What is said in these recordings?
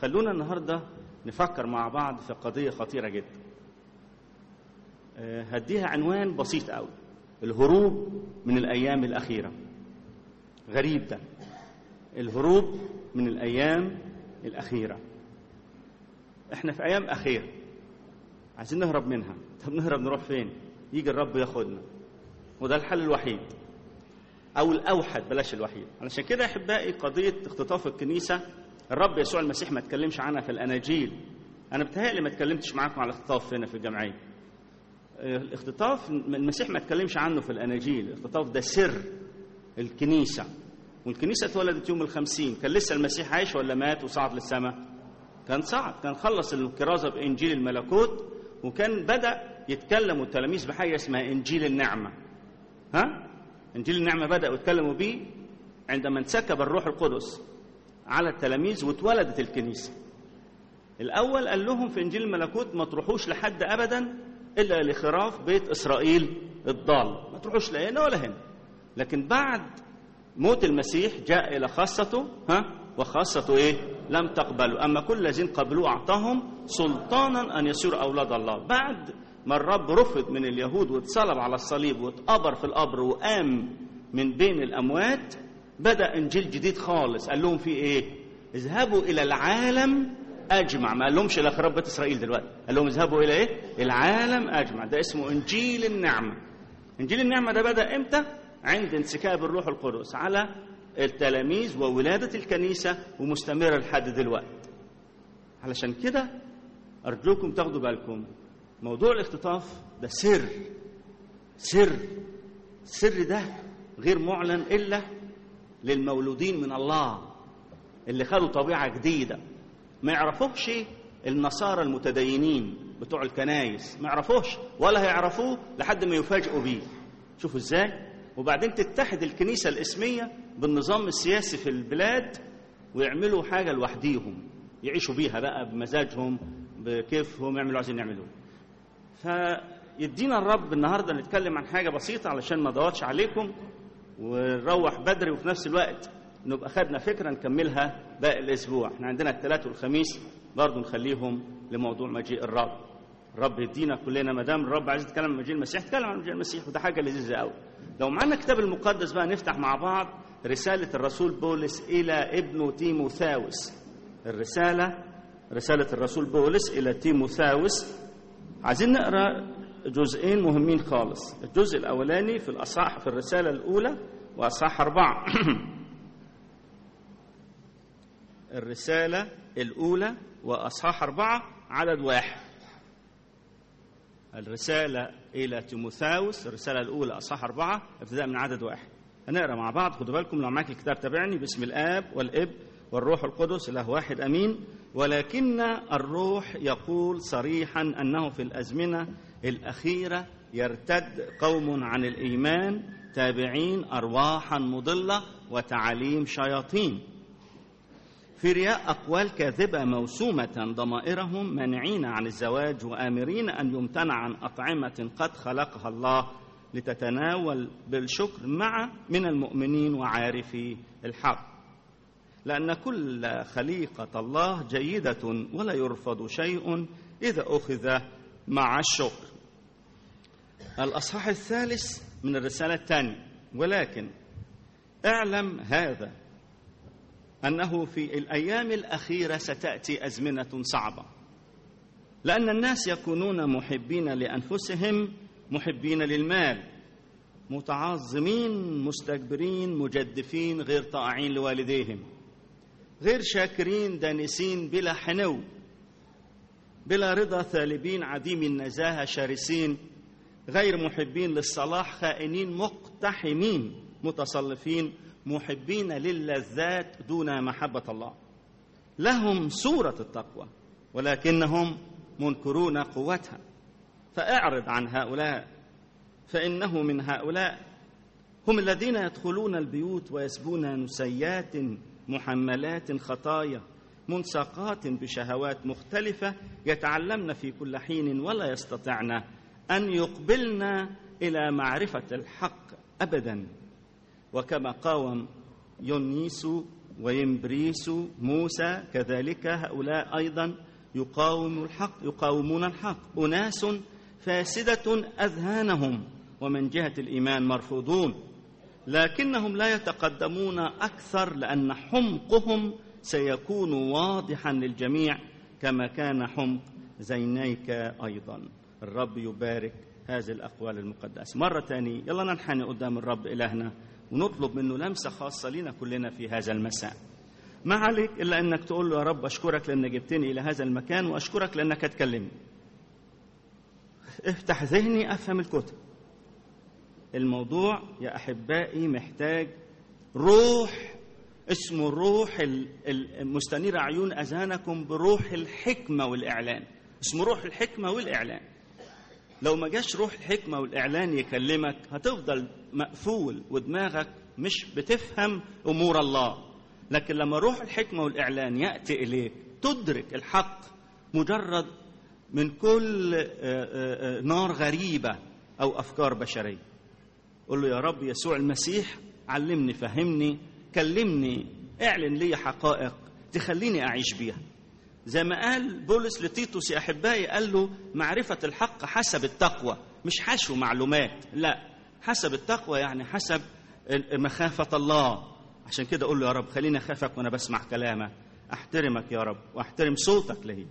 خلونا النهارده نفكر مع بعض في قضيه خطيره جدا آه، هديها عنوان بسيط قوي الهروب من الايام الاخيره غريب ده الهروب من الايام الاخيره احنا في ايام اخيره عايزين نهرب منها طب نهرب نروح فين يجي الرب ياخدنا وده الحل الوحيد او الاوحد بلاش الوحيد علشان كده احبائي قضيه اختطاف الكنيسه الرب يسوع المسيح ما اتكلمش عنها في الاناجيل انا بتهيألي ما اتكلمتش معاكم على الاختطاف هنا في الجمعيه آه، الاختطاف المسيح ما اتكلمش عنه في الاناجيل الاختطاف ده سر الكنيسه والكنيسه اتولدت يوم الخمسين كان لسه المسيح عايش ولا مات وصعد للسماء كان صعد كان خلص الكرازه بانجيل الملكوت وكان بدا يتكلم التلاميذ بحاجه اسمها انجيل النعمه ها انجيل النعمه بداوا يتكلموا بيه عندما انسكب الروح القدس على التلاميذ واتولدت الكنيسه الاول قال لهم في انجيل الملكوت ما تروحوش لحد ابدا الا لخراف بيت اسرائيل الضال ما تروحوش لا هنا ولا هنا لكن بعد موت المسيح جاء الى خاصته ها وخاصته ايه لم تقبلوا اما كل الذين قبلوه اعطاهم سلطانا ان يصيروا اولاد الله بعد ما الرب رفض من اليهود واتصلب على الصليب واتقبر في القبر وقام من بين الاموات بدا انجيل جديد خالص قال لهم فيه ايه اذهبوا الى العالم اجمع ما قال لهمش الى خراب بيت اسرائيل دلوقتي قال لهم اذهبوا الى ايه العالم اجمع ده اسمه انجيل النعمه انجيل النعمه ده بدا امتى عند انسكاب الروح القدس على التلاميذ وولاده الكنيسه ومستمره لحد دلوقتي علشان كده ارجوكم تاخدوا بالكم موضوع الاختطاف ده سر سر السر ده غير معلن الا للمولودين من الله اللي خدوا طبيعه جديده ما يعرفوش النصارى المتدينين بتوع الكنايس ما يعرفوش ولا هيعرفوه لحد ما يفاجئوا بيه شوفوا ازاي وبعدين تتحد الكنيسه الاسميه بالنظام السياسي في البلاد ويعملوا حاجه لوحديهم يعيشوا بيها بقى بمزاجهم بكيفهم يعملوا عايزين يعملوه فيدينا الرب النهارده نتكلم عن حاجه بسيطه علشان ما اضغطش عليكم ونروح بدري وفي نفس الوقت نبقى خدنا فكره نكملها باقي الاسبوع احنا عندنا الثلاث والخميس برضه نخليهم لموضوع مجيء الرب الرب يدينا كلنا ما دام الرب عايز يتكلم عن مجيء المسيح يتكلم عن مجيء المسيح وده حاجه لذيذه قوي لو معانا الكتاب المقدس بقى نفتح مع بعض رساله الرسول بولس الى ابنه تيموثاوس الرساله رساله الرسول بولس الى تيموثاوس عايزين نقرا جزئين مهمين خالص الجزء الاولاني في الاصحاح في الرساله الاولى واصحاح اربعه الرساله الاولى واصحاح اربعه عدد واحد الرساله الى تيموثاوس الرساله الاولى اصحاح اربعه ابتداء من عدد واحد هنقرا مع بعض خدوا بالكم لو معاك الكتاب تابعني باسم الاب والاب والروح القدس اله واحد امين ولكن الروح يقول صريحا انه في الازمنه الاخيره يرتد قوم عن الايمان تابعين ارواحا مضله وتعاليم شياطين في رياء اقوال كاذبه موسومه ضمائرهم مانعين عن الزواج وامرين ان يمتنع عن اطعمه قد خلقها الله لتتناول بالشكر مع من المؤمنين وعارفي الحق لأن كل خليقة الله جيدة ولا يرفض شيء إذا أخذ مع الشكر. الأصحاح الثالث من الرسالة الثانية ولكن اعلم هذا أنه في الأيام الأخيرة ستأتي أزمنة صعبة لأن الناس يكونون محبين لأنفسهم محبين للمال متعظمين مستكبرين مجدفين غير طائعين لوالديهم غير شاكرين دانسين بلا حنو بلا رضا ثالبين عديم النزاهة شرسين غير محبين للصلاح خائنين مقتحمين متصلفين محبين للذات دون محبة الله لهم صورة التقوى ولكنهم منكرون قوتها فاعرض عن هؤلاء فإنه من هؤلاء هم الذين يدخلون البيوت ويسبون نسيات محملات خطايا منسقات بشهوات مختلفة يتعلمن في كل حين ولا يستطعن أن يقبلن إلى معرفة الحق أبدا وكما قاوم يونيس ويمبريس موسى كذلك هؤلاء أيضا يقاوم الحق يقاومون الحق أناس فاسدة أذهانهم ومن جهة الإيمان مرفوضون لكنهم لا يتقدمون أكثر لأن حمقهم سيكون واضحا للجميع كما كان حمق زينيك أيضا الرب يبارك هذه الأقوال المقدسة مرة تانية يلا ننحني قدام الرب إلهنا ونطلب منه لمسة خاصة لنا كلنا في هذا المساء ما عليك إلا أنك تقول له يا رب أشكرك لأنك جبتني إلى هذا المكان وأشكرك لأنك هتكلمني افتح ذهني أفهم الكتب الموضوع يا أحبائي محتاج روح اسمه روح المستنير عيون أذهانكم بروح الحكمة والإعلان اسمه روح الحكمة والإعلان لو ما جاش روح الحكمة والإعلان يكلمك هتفضل مقفول ودماغك مش بتفهم أمور الله لكن لما روح الحكمة والإعلان يأتي إليك تدرك الحق مجرد من كل نار غريبة أو أفكار بشرية قل له يا رب يسوع المسيح علمني فهمني كلمني اعلن لي حقائق تخليني أعيش بيها زي ما قال بولس لتيتوس يا أحبائي قال له معرفة الحق حسب التقوى مش حشو معلومات لا حسب التقوى يعني حسب مخافة الله عشان كده أقول له يا رب خليني أخافك وأنا بسمع كلامك أحترمك يا رب وأحترم صوتك لي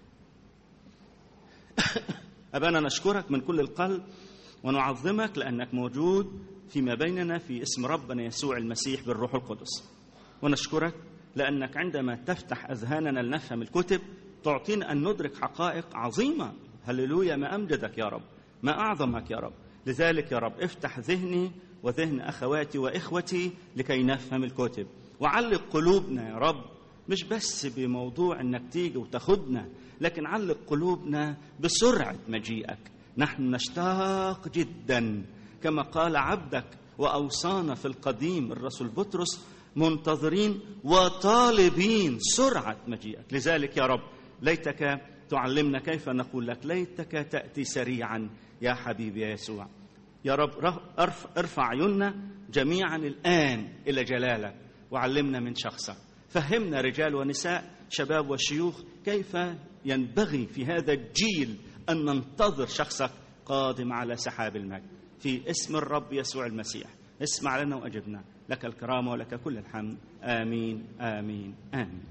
أبانا نشكرك من كل القلب ونعظمك لأنك موجود فيما بيننا في اسم ربنا يسوع المسيح بالروح القدس ونشكرك لأنك عندما تفتح أذهاننا لنفهم الكتب تعطينا أن ندرك حقائق عظيمة هللويا ما أمجدك يا رب ما أعظمك يا رب لذلك يا رب افتح ذهني وذهن أخواتي وإخوتي لكي نفهم الكتب وعلق قلوبنا يا رب مش بس بموضوع انك تيجي وتاخدنا لكن علق قلوبنا بسرعه مجيئك نحن نشتاق جدا كما قال عبدك واوصانا في القديم الرسول بطرس منتظرين وطالبين سرعه مجيئك لذلك يا رب ليتك تعلمنا كيف نقول لك ليتك تاتي سريعا يا حبيبي يا يسوع يا رب ارفع عيوننا جميعا الان الى جلالك وعلمنا من شخصك فهمنا رجال ونساء شباب وشيوخ كيف ينبغي في هذا الجيل ان ننتظر شخصك قادم على سحاب المجد في اسم الرب يسوع المسيح اسمع لنا واجبنا لك الكرامه ولك كل الحمد امين امين امين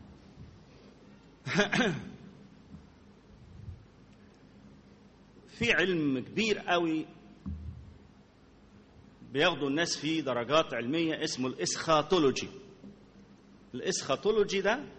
في علم كبير قوي بياخدوا الناس فيه درجات علميه اسمه الاسخاتولوجي الاسخاتولوجي ده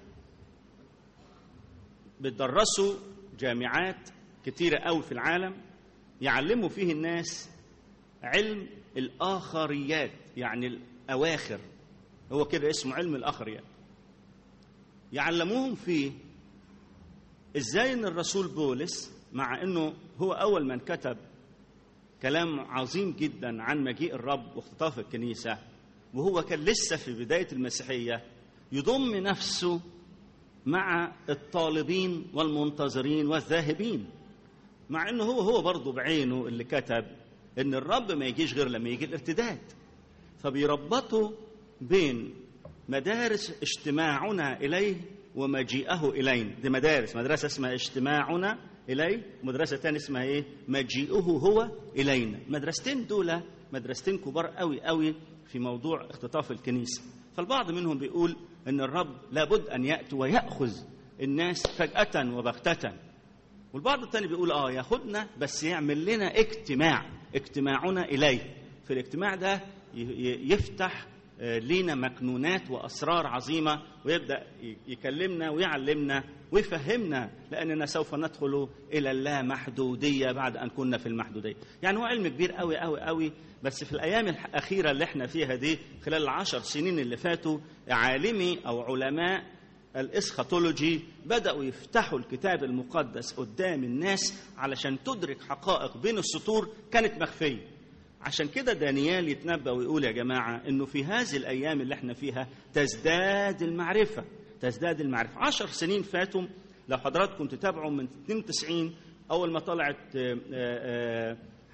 بتدرسوا جامعات كتيرة قوي في العالم يعلموا فيه الناس علم الآخريات يعني الأواخر هو كده اسمه علم الآخريات يعلموهم فيه ازاي ان الرسول بولس مع انه هو اول من كتب كلام عظيم جدا عن مجيء الرب واختطاف الكنيسه وهو كان لسه في بدايه المسيحيه يضم نفسه مع الطالبين والمنتظرين والذاهبين مع انه هو هو برضه بعينه اللي كتب ان الرب ما يجيش غير لما يجي الارتداد فبيربطوا بين مدارس اجتماعنا اليه ومجيئه الينا دي مدارس مدرسه اسمها اجتماعنا اليه ومدرسه ثانيه اسمها ايه مجيئه هو الينا مدرستين دول مدرستين كبار قوي قوي في موضوع اختطاف الكنيسه فالبعض منهم بيقول ان الرب لابد ان ياتي وياخذ الناس فجاه وبغته والبعض الثاني بيقول اه ياخدنا بس يعمل لنا اجتماع اجتماعنا اليه في الاجتماع ده يفتح لينا مكنونات واسرار عظيمه ويبدا يكلمنا ويعلمنا ويفهمنا لاننا سوف ندخل الى اللامحدوديه بعد ان كنا في المحدوديه يعني هو علم كبير قوي قوي قوي بس في الايام الاخيره اللي احنا فيها دي خلال العشر سنين اللي فاتوا عالمي او علماء الاسخاتولوجي بداوا يفتحوا الكتاب المقدس قدام الناس علشان تدرك حقائق بين السطور كانت مخفيه عشان كده دانيال يتنبأ ويقول يا جماعة إنه في هذه الأيام اللي احنا فيها تزداد المعرفة تزداد المعرفة عشر سنين فاتوا لو حضراتكم تتابعوا من 92 أول ما طلعت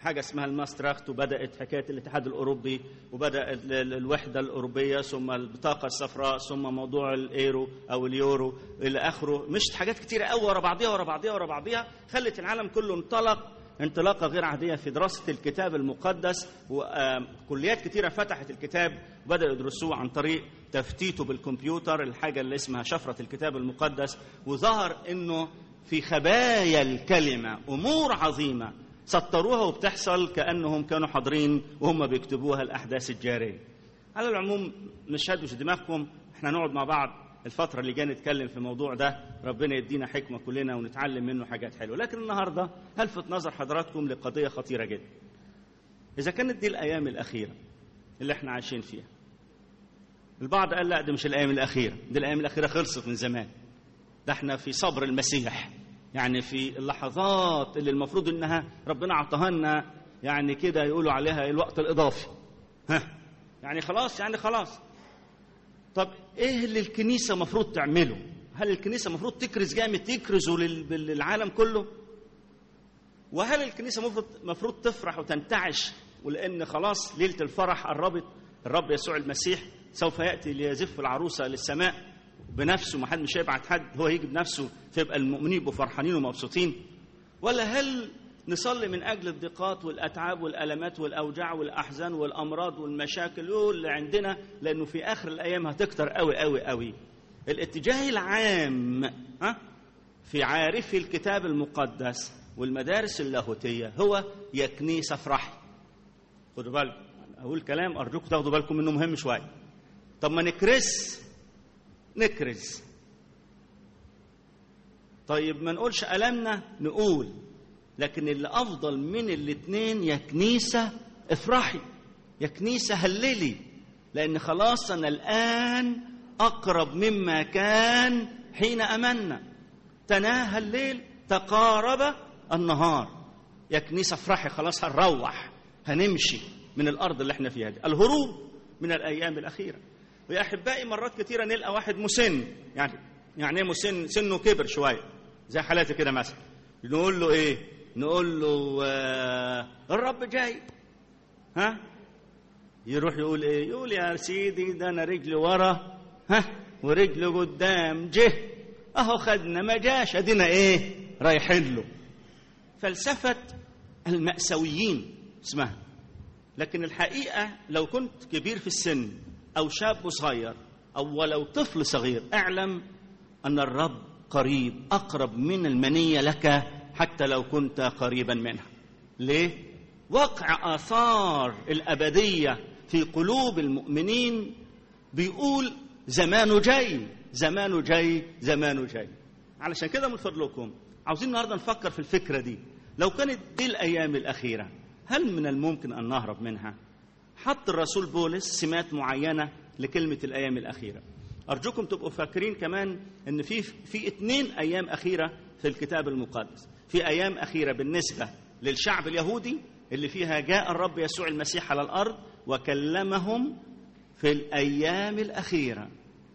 حاجه اسمها الماستراخت وبدات حكايه الاتحاد الاوروبي وبدا ال- ال- الوحده الاوروبيه ثم البطاقه الصفراء ثم موضوع الايرو او اليورو الى اخره مش حاجات كتيره قوي ورا بعضيها ورا بعضيها ورا بعضيها خلت العالم كله انطلق انطلاقه غير عاديه في دراسه الكتاب المقدس وكليات كتيره فتحت الكتاب وبداوا يدرسوه عن طريق تفتيته بالكمبيوتر الحاجه اللي اسمها شفره الكتاب المقدس وظهر انه في خبايا الكلمه امور عظيمه سطروها وبتحصل كانهم كانوا حاضرين وهم بيكتبوها الاحداث الجاريه. على العموم مش هدوش دماغكم احنا نقعد مع بعض الفترة اللي جايه نتكلم في الموضوع ده ربنا يدينا حكمة كلنا ونتعلم منه حاجات حلوة لكن النهاردة هلفت نظر حضراتكم لقضية خطيرة جدا إذا كانت دي الأيام الأخيرة اللي احنا عايشين فيها البعض قال لا دي مش الأيام الأخيرة دي الأيام الأخيرة خلصت من زمان ده احنا في صبر المسيح يعني في اللحظات اللي المفروض انها ربنا عطاها لنا يعني كده يقولوا عليها الوقت الاضافي ها يعني خلاص يعني خلاص طب ايه اللي الكنيسه المفروض تعمله هل الكنيسه المفروض تكرز جامد تكرزه لل- للعالم كله وهل الكنيسه المفروض المفروض تفرح وتنتعش ولان خلاص ليله الفرح قربت الرب يسوع المسيح سوف ياتي ليزف العروسه للسماء بنفسه ما حد مش هيبعت حد هو يجي بنفسه فيبقى المؤمنين يبقوا فرحانين ومبسوطين ولا هل نصلي من اجل الضيقات والاتعاب والالمات والاوجاع والاحزان والامراض والمشاكل اللي عندنا لانه في اخر الايام هتكتر قوي قوي قوي الاتجاه العام ها في عارفي الكتاب المقدس والمدارس اللاهوتيه هو يا كنيسه افرحي خدوا بالكم اقول كلام ارجوكم تاخدوا بالكم منه مهم شويه طب ما نكرس نكرز طيب ما نقولش ألمنا نقول لكن اللي أفضل من الاتنين يا كنيسة افرحي يا كنيسة هللي لأن خلاص أنا الآن أقرب مما كان حين أمنا تناهى الليل تقارب النهار يا كنيسة افرحي خلاص هنروح هنمشي من الأرض اللي احنا فيها دي الهروب من الأيام الأخيرة ويا أحبائي مرات كثيرة نلقى واحد مسن يعني يعني ايه مسن سنه كبر شوية زي حالاتي كده مثلا نقول له ايه نقول له آه الرب جاي ها يروح يقول ايه يقول يا سيدي ده انا رجلي ورا ها ورجلي قدام جه اهو خدنا ما جاش ادينا ايه رايحين له فلسفه المأساويين اسمها لكن الحقيقه لو كنت كبير في السن او شاب صغير او ولو طفل صغير اعلم ان الرب قريب اقرب من المنيه لك حتى لو كنت قريبا منها ليه وقع اثار الابديه في قلوب المؤمنين بيقول زمانه جاي زمانه جاي زمانه جاي علشان كده من فضلكم عاوزين النهارده نفكر في الفكره دي لو كانت دي الايام الاخيره هل من الممكن ان نهرب منها حط الرسول بولس سمات معينه لكلمه الايام الاخيره ارجوكم تبقوا فاكرين كمان ان في في اتنين ايام اخيره في الكتاب المقدس في ايام اخيره بالنسبه للشعب اليهودي اللي فيها جاء الرب يسوع المسيح على الارض وكلمهم في الايام الاخيره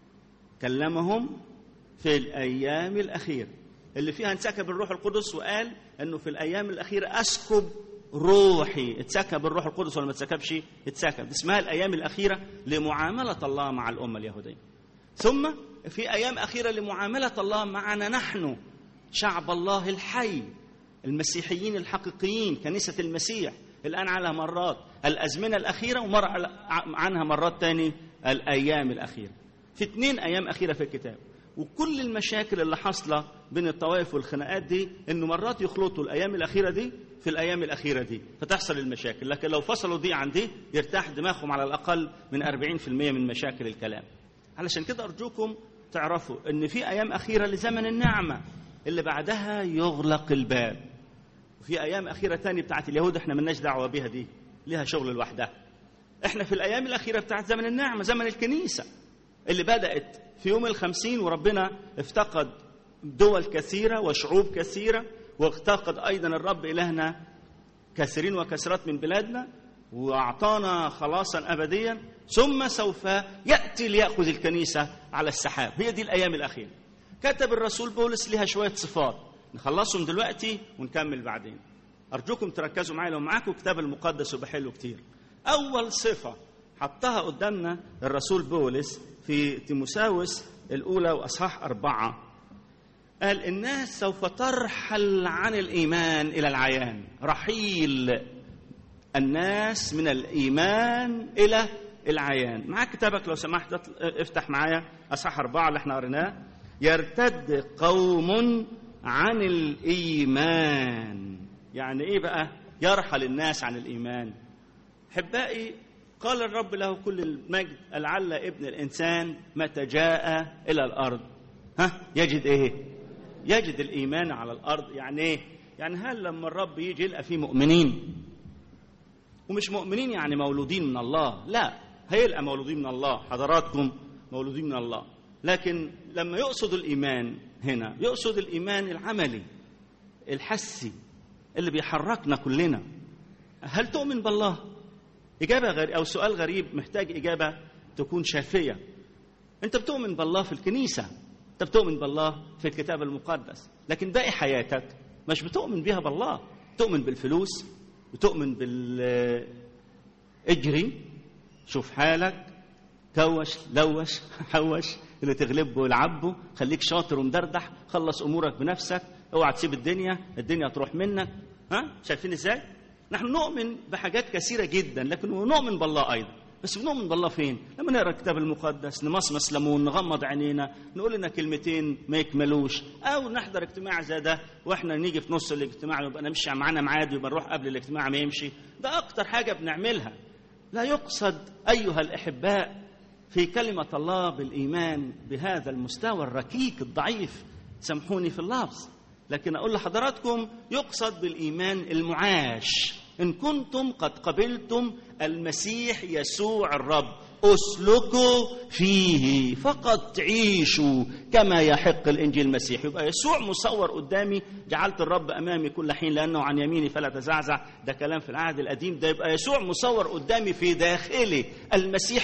كلمهم في الايام الاخيره اللي فيها انسكب الروح القدس وقال انه في الايام الاخيره اسكب روحي اتسكب الروح القدس ولا ما اتسكبش اتسكب اسمها الايام الاخيره لمعامله الله مع الامه اليهوديه ثم في ايام اخيره لمعامله الله معنا نحن شعب الله الحي المسيحيين الحقيقيين كنيسه المسيح الان على مرات الازمنه الاخيره ومر عنها مرات تاني الايام الاخيره في اثنين ايام اخيره في الكتاب وكل المشاكل اللي حاصله بين الطوائف والخناقات دي انه مرات يخلطوا الايام الاخيره دي في الايام الاخيره دي فتحصل المشاكل لكن لو فصلوا دي عن دي يرتاح دماغهم على الاقل من 40% من مشاكل الكلام علشان كده ارجوكم تعرفوا ان في ايام اخيره لزمن النعمه اللي بعدها يغلق الباب وفي ايام اخيره تانية بتاعت اليهود احنا ملناش دعوه بيها دي ليها شغل لوحدها احنا في الايام الاخيره بتاعت زمن النعمه زمن الكنيسه اللي بدات في يوم الخمسين وربنا افتقد دول كثيره وشعوب كثيره وافتقد ايضا الرب الهنا كثيرين وكثرات من بلادنا واعطانا خلاصا ابديا ثم سوف ياتي لياخذ الكنيسه على السحاب هي دي الايام الاخيره كتب الرسول بولس لها شويه صفات نخلصهم دلوقتي ونكمل بعدين أرجوكم تركزوا معايا لو معاكم كتاب المقدس يبقى حلو كتير أول صفة حطها قدامنا الرسول بولس في تيموساوس الأولى وأصحاح أربعة قال الناس سوف ترحل عن الإيمان إلى العيان رحيل الناس من الإيمان إلى العيان معاك كتابك لو سمحت افتح معايا أصحاح أربعة اللي احنا قريناه يرتد قوم عن الإيمان يعني إيه بقى يرحل الناس عن الإيمان أحبائي قال الرب له كل المجد لعل ابن الإنسان متى جاء إلى الأرض ها يجد إيه يجد الإيمان على الأرض يعني إيه يعني هل لما الرب يجي يلقى فيه مؤمنين ومش مؤمنين يعني مولودين من الله لا هيلقى مولودين من الله حضراتكم مولودين من الله لكن لما يقصد الإيمان هنا يقصد الإيمان العملي الحسي اللي بيحركنا كلنا هل تؤمن بالله إجابة غريب أو سؤال غريب محتاج إجابة تكون شافية أنت بتؤمن بالله في الكنيسة أنت بتؤمن بالله في الكتاب المقدس لكن باقي حياتك مش بتؤمن بيها بالله تؤمن بالفلوس وتؤمن بال اجري شوف حالك كوش لوش حوش اللي تغلبه والعبه خليك شاطر ومدردح خلص امورك بنفسك اوعى تسيب الدنيا الدنيا تروح منك ها شايفين ازاي نحن نؤمن بحاجات كثيره جدا لكن نؤمن بالله ايضا بس بنؤمن بالله فين لما نقرا الكتاب المقدس نمصمص ليمون نغمض عينينا نقول لنا كلمتين ما يكملوش او نحضر اجتماع زي ده واحنا نيجي في نص الاجتماع يبقى نمشي معانا ميعاد يبقى نروح قبل الاجتماع ما يمشي ده اكتر حاجه بنعملها لا يقصد ايها الاحباء في كلمه الله بالايمان بهذا المستوى الركيك الضعيف سامحوني في اللفظ لكن اقول لحضراتكم يقصد بالايمان المعاش ان كنتم قد قبلتم المسيح يسوع الرب اسلكوا فيه فقط تعيشوا كما يحق الانجيل المسيح يبقى يسوع مصور قدامي جعلت الرب امامي كل حين لانه عن يميني فلا تزعزع ده كلام في العهد القديم ده يبقى يسوع مصور قدامي في داخلي المسيح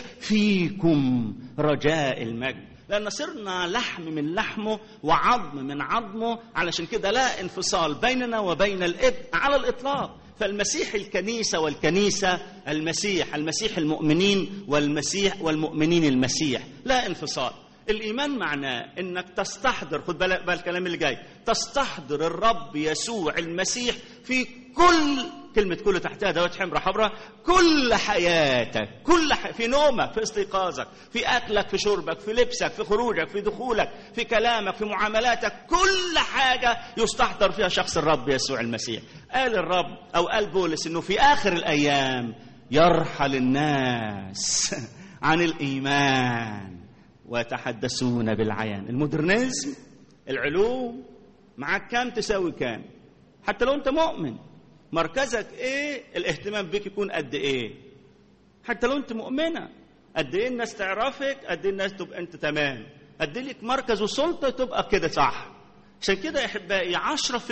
فيكم رجاء المجد لأن صرنا لحم من لحمه وعظم من عظمه علشان كده لا انفصال بيننا وبين الابن على الإطلاق فالمسيح الكنيسة والكنيسة المسيح المسيح المؤمنين والمسيح والمؤمنين المسيح لا انفصال الإيمان معناه إنك تستحضر خد بالك بقى الكلام اللي جاي تستحضر الرب يسوع المسيح في كل كلمة كل تحتها دوت حمرة حمراء كل حياتك كل ح... في نومك في استيقاظك في أكلك في شربك في لبسك في خروجك في دخولك في كلامك في معاملاتك كل حاجة يستحضر فيها شخص الرب يسوع المسيح قال الرب أو قال بولس إنه في آخر الأيام يرحل الناس عن الإيمان ويتحدثون بالعيان المودرنزم العلوم معاك كام تساوي كام حتى لو انت مؤمن مركزك ايه الاهتمام بك يكون قد ايه حتى لو انت مؤمنه قد ايه الناس تعرفك قد ايه الناس تبقى انت تمام قد ايه لك مركز وسلطه تبقى كده صح عشان كده يا احبائي 10%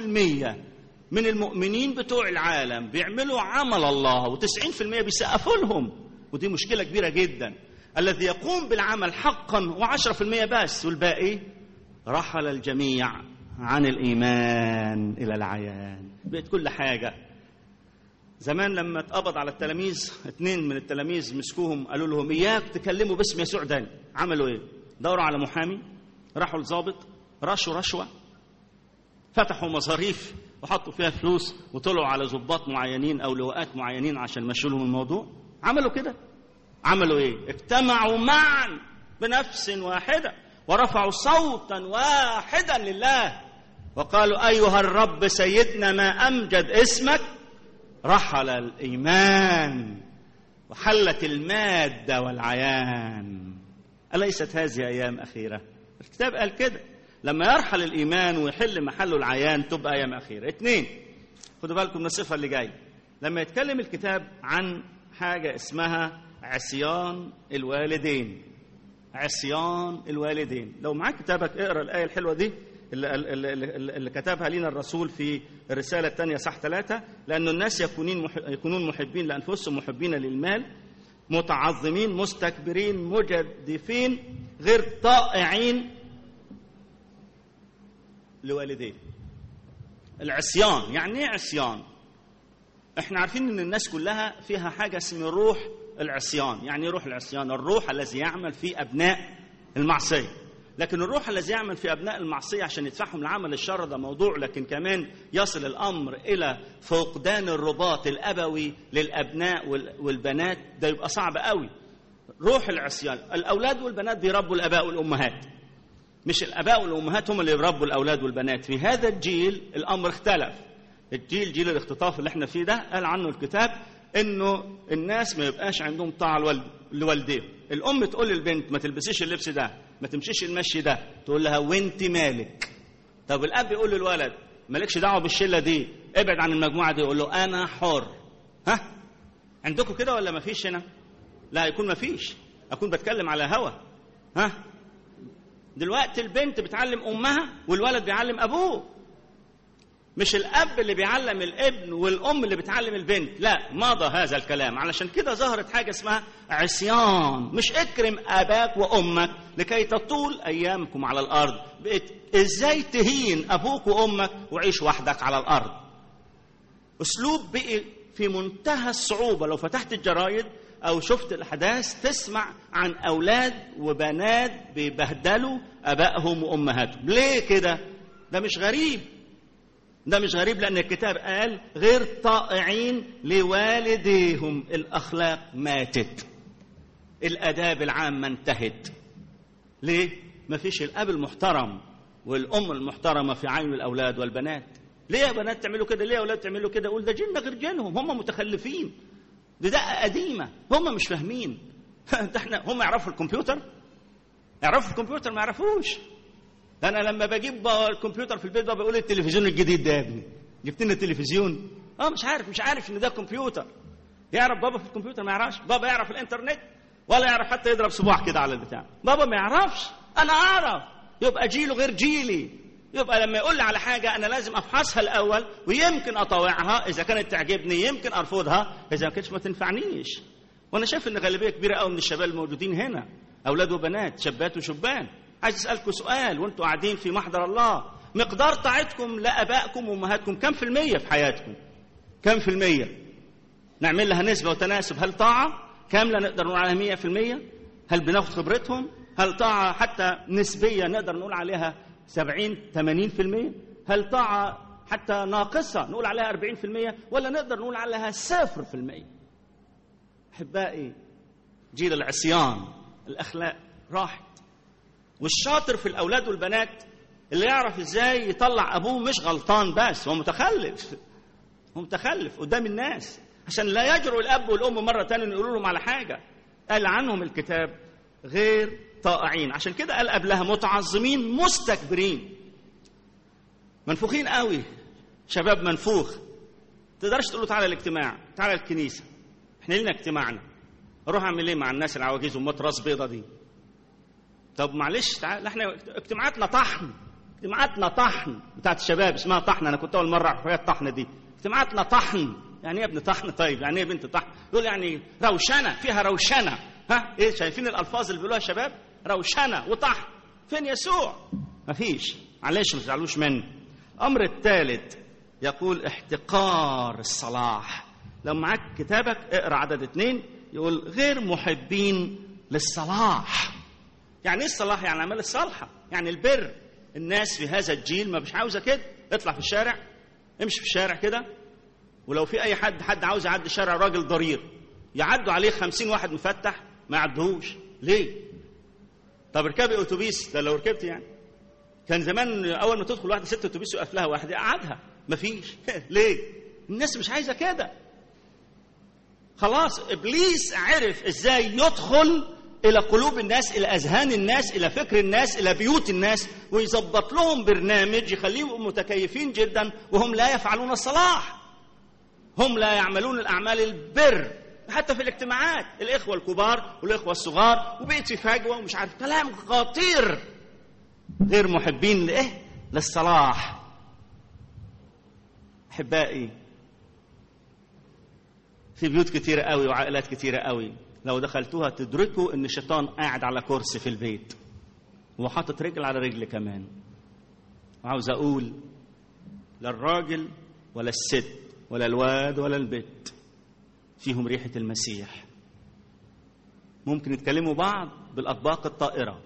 من المؤمنين بتوع العالم بيعملوا عمل الله و90% بيسقفوا لهم ودي مشكله كبيره جدا الذي يقوم بالعمل حقا و10% بس والباقي رحل الجميع عن الايمان الى العيان بقت كل حاجه زمان لما اتقبض على التلاميذ اثنين من التلاميذ مسكوهم قالوا لهم اياك تكلموا باسم يسوع ده عملوا ايه دوروا على محامي راحوا لظابط رشوا رشوه فتحوا مصاريف وحطوا فيها فلوس وطلعوا على ضباط معينين او لواءات معينين عشان يمشوا لهم الموضوع عملوا كده عملوا ايه اجتمعوا معا بنفس واحده ورفعوا صوتا واحدا لله وقالوا ايها الرب سيدنا ما امجد اسمك رحل الايمان وحلت الماده والعيان اليست هذه ايام اخيره الكتاب قال كده لما يرحل الايمان ويحل محله العيان تبقى ايام اخيره اثنين خدوا بالكم من الصفه اللي جايه لما يتكلم الكتاب عن حاجه اسمها عصيان الوالدين عصيان الوالدين لو معاك كتابك اقرا الايه الحلوه دي اللي, اللي, اللي, اللي كتبها لنا الرسول في الرساله الثانيه صح ثلاثه لأن الناس يكونين يكونون محبين لانفسهم محبين للمال متعظمين مستكبرين مجدفين غير طائعين لوالديه العصيان يعني ايه عصيان احنا عارفين ان الناس كلها فيها حاجه اسمها روح العصيان يعني إيه روح العصيان الروح الذي يعمل في ابناء المعصيه لكن الروح الذي يعمل في ابناء المعصيه عشان يدفعهم لعمل الشر ده موضوع لكن كمان يصل الامر الى فقدان الرباط الابوي للابناء وال- والبنات ده يبقى صعب قوي روح العصيان الاولاد والبنات بيربوا الاباء والامهات مش الاباء والامهات هم اللي يربوا الاولاد والبنات في هذا الجيل الامر اختلف الجيل جيل الاختطاف اللي احنا فيه ده قال عنه الكتاب انه الناس ما يبقاش عندهم طاعه لوالد- لوالديهم الام تقول للبنت ما تلبسيش اللبس ده ما تمشيش المشي ده تقول لها وانت مالك طب الاب يقول للولد مالكش دعوه بالشله دي ابعد عن المجموعه دي يقول له انا حر ها عندكم كده ولا ما فيش هنا لا يكون ما فيش اكون بتكلم على هوا ها دلوقتي البنت بتعلم امها والولد بيعلم ابوه مش الاب اللي بيعلم الابن والام اللي بتعلم البنت لا مضى هذا الكلام علشان كده ظهرت حاجه اسمها عصيان مش اكرم اباك وامك لكي تطول ايامكم على الارض بقت ازاي تهين ابوك وامك وعيش وحدك على الارض اسلوب بقي في منتهى الصعوبه لو فتحت الجرايد او شفت الاحداث تسمع عن اولاد وبنات بيبهدلوا ابائهم وامهاتهم ليه كده ده مش غريب ده مش غريب لأن الكتاب قال غير طائعين لوالديهم الأخلاق ماتت الآداب العامة انتهت ليه؟ ما فيش الأب المحترم والأم المحترمة في عين الأولاد والبنات ليه يا بنات تعملوا كده ليه يا أولاد تعملوا كده قول ده جيلنا غير جيلهم هم متخلفين دي دقة قديمة هم مش فاهمين ده احنا هم يعرفوا الكمبيوتر يعرفوا الكمبيوتر ما يعرفوش ده انا لما بجيب بقى الكمبيوتر في البيت بقى بقول التلفزيون الجديد ده يا ابني جبت لنا التلفزيون اه مش عارف مش عارف ان ده كمبيوتر يعرف بابا في الكمبيوتر ما يعرفش بابا يعرف الانترنت ولا يعرف حتى يضرب صباع كده على البتاع بابا ما يعرفش انا اعرف يبقى جيله غير جيلي يبقى لما يقول لي على حاجة أنا لازم أفحصها الأول ويمكن أطوعها إذا كانت تعجبني يمكن أرفضها إذا ما كانتش ما تنفعنيش وأنا شايف إن غالبية كبيرة قوي من الشباب الموجودين هنا أولاد وبنات شابات وشبان عايز أسألكم سؤال وأنتوا قاعدين في محضر الله مقدار طاعتكم لآبائكم وأمهاتكم كم في المية في حياتكم كم في المية نعمل لها نسبة وتناسب هل طاعة كاملة نقدر نقول عليها مية في المية هل بناخد خبرتهم هل طاعة حتى نسبية نقدر نقول عليها سبعين ثمانين في المية هل طاعة حتى ناقصة نقول عليها أربعين في المية ولا نقدر نقول عليها صفر في المية أحبائي جيل العصيان الأخلاق راحت والشاطر في الأولاد والبنات اللي يعرف إزاي يطلع أبوه مش غلطان بس هو متخلف هو متخلف قدام الناس عشان لا يجرؤ الأب والأم مرة تانية يقولوا لهم على حاجة قال عنهم الكتاب غير طائعين عشان كده قال قبلها متعظمين مستكبرين منفوخين قوي شباب منفوخ تقدرش تقول له تعالى الاجتماع تعالى الكنيسه احنا لنا اجتماعنا اروح اعمل ايه مع الناس العواجيز وامات راس بيضه دي طب معلش تعالى احنا اجتماعاتنا طحن اجتماعاتنا طحن بتاعت الشباب اسمها طحن انا كنت اول مره اعرف حكايه الطحن دي اجتماعاتنا طحن يعني ايه يا ابن طحن طيب يعني ايه بنت طحن يقول يعني روشنه فيها روشنه ها ايه شايفين الالفاظ اللي بيقولوها الشباب روشنه وطحن فين يسوع مفيش معلش ما تزعلوش مني الامر الثالث يقول احتقار الصلاح لو معاك كتابك اقرا عدد اثنين يقول غير محبين للصلاح يعني ايه الصلاح يعني الاعمال الصالحه يعني البر الناس في هذا الجيل ما مش عاوزه كده اطلع في الشارع امشي في الشارع كده ولو في اي حد حد عاوز يعدي الشارع راجل ضرير يعدوا عليه خمسين واحد مفتح ما يعدهوش ليه طب اركبي اتوبيس ده لو ركبت يعني كان زمان اول ما تدخل واحده ست اتوبيس يقف لها واحد يقعدها مفيش ليه الناس مش عايزه كده خلاص ابليس عرف ازاي يدخل الى قلوب الناس الى اذهان الناس الى فكر الناس الى بيوت الناس ويظبط لهم برنامج يخليهم متكيفين جدا وهم لا يفعلون الصلاح هم لا يعملون الاعمال البر حتى في الاجتماعات الاخوه الكبار والاخوه الصغار وبقيت في فجوه ومش عارف كلام خطير غير محبين لايه للصلاح احبائي في بيوت كتيرة قوي وعائلات كتيرة قوي لو دخلتوها تدركوا ان الشيطان قاعد على كرسي في البيت وحاطط رجل على رجل كمان وعاوز اقول لا الراجل ولا الست ولا الواد ولا البت فيهم ريحة المسيح ممكن يتكلموا بعض بالأطباق الطائرة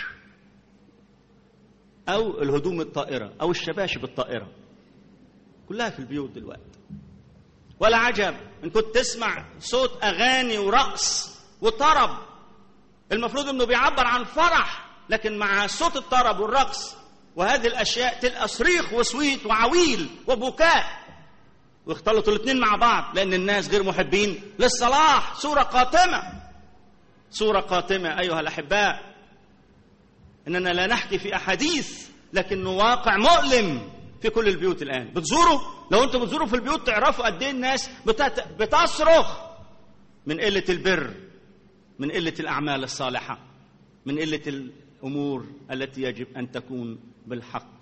أو الهدوم الطائرة أو الشباشب الطائرة كلها في البيوت دلوقتي ولا عجب إن كنت تسمع صوت أغاني ورقص وطرب المفروض إنه بيعبر عن فرح لكن مع صوت الطرب والرقص وهذه الأشياء تلقى صريخ وصويت وعويل وبكاء واختلطوا الاثنين مع بعض لأن الناس غير محبين للصلاح صورة قاتمة صورة قاتمة أيها الأحباء إننا لا نحكي في أحاديث لكنه واقع مؤلم في كل البيوت الآن بتزوروا لو أنتم بتزوروا في البيوت تعرفوا قد إيه الناس بتت... بتصرخ من قلة البر من قلة الأعمال الصالحة من قلة الأمور التي يجب أن تكون بالحق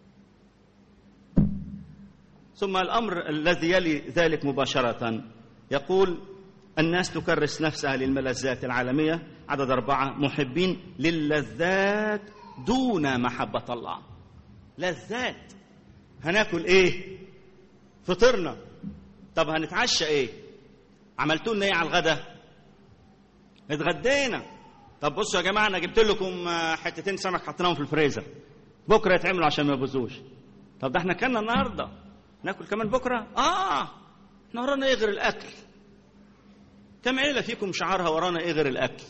ثم الأمر الذي يلي ذلك مباشرة يقول الناس تكرس نفسها للملذات العالمية عدد أربعة محبين للذات دون محبة الله لذات هناكل ايه فطرنا طب هنتعشى ايه عملتوا لنا ايه على الغدا اتغدينا طب بصوا يا جماعه انا جبت لكم حتتين سمك حطيناهم في الفريزر بكره يتعملوا عشان ما يبوظوش طب ده احنا كلنا النهارده ناكل كمان بكره اه احنا ورانا ايه غير الاكل كم عيله فيكم شعارها ورانا ايه غير الاكل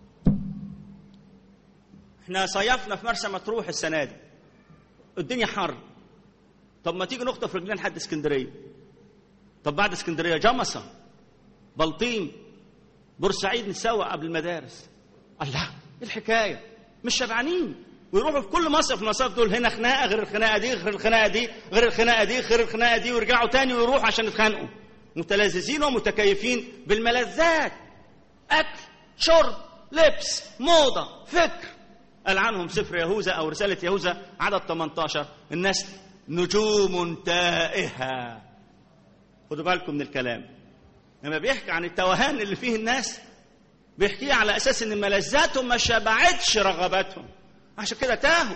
احنا صيفنا في مرسى مطروح السنه دي الدنيا حر طب ما تيجي نخطف رجلين لحد اسكندريه طب بعد اسكندريه جمصه بلطيم بورسعيد نسوق قبل المدارس الله ايه الحكايه مش شبعانين ويروحوا في كل مصيف من المصايف دول هنا خناقه غير الخناقه دي غير الخناقه دي غير الخناقه دي غير الخناقه دي ويرجعوا تاني ويروحوا عشان يتخانقوا متلذذين ومتكيفين بالملذات اكل شرب لبس موضه فكر قال عنهم سفر يهوذا او رساله يهوذا عدد 18 الناس نجوم تائهه خدوا بالكم من الكلام لما بيحكي عن التوهان اللي فيه الناس بيحكيه على اساس ان ملذاتهم ما شبعتش رغباتهم عشان كده تاهوا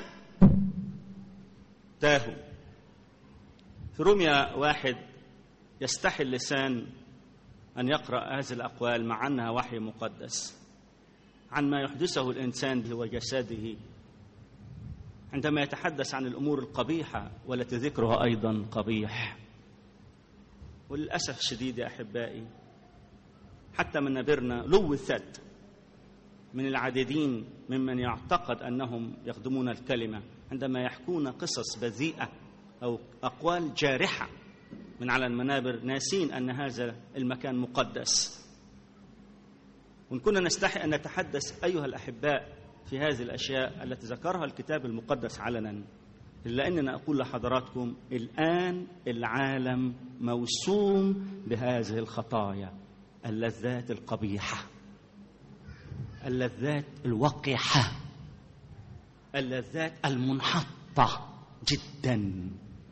تاهوا في روميا واحد يستحي اللسان أن يقرأ هذه الأقوال مع أنها وحي مقدس عن ما يحدثه الإنسان وجسده عندما يتحدث عن الأمور القبيحة والتي ذكرها أيضا قبيح وللأسف الشديد يا أحبائي حتى من نبرنا لوثت من العديدين ممن يعتقد أنهم يخدمون الكلمة عندما يحكون قصص بذيئة أو أقوال جارحة من على المنابر ناسين أن هذا المكان مقدس وإن كنا نستحي أن نتحدث أيها الأحباء في هذه الأشياء التي ذكرها الكتاب المقدس علنا إلا أننا أقول لحضراتكم الآن العالم موسوم بهذه الخطايا اللذات القبيحة اللذات الوقحة اللذات المنحطة جدا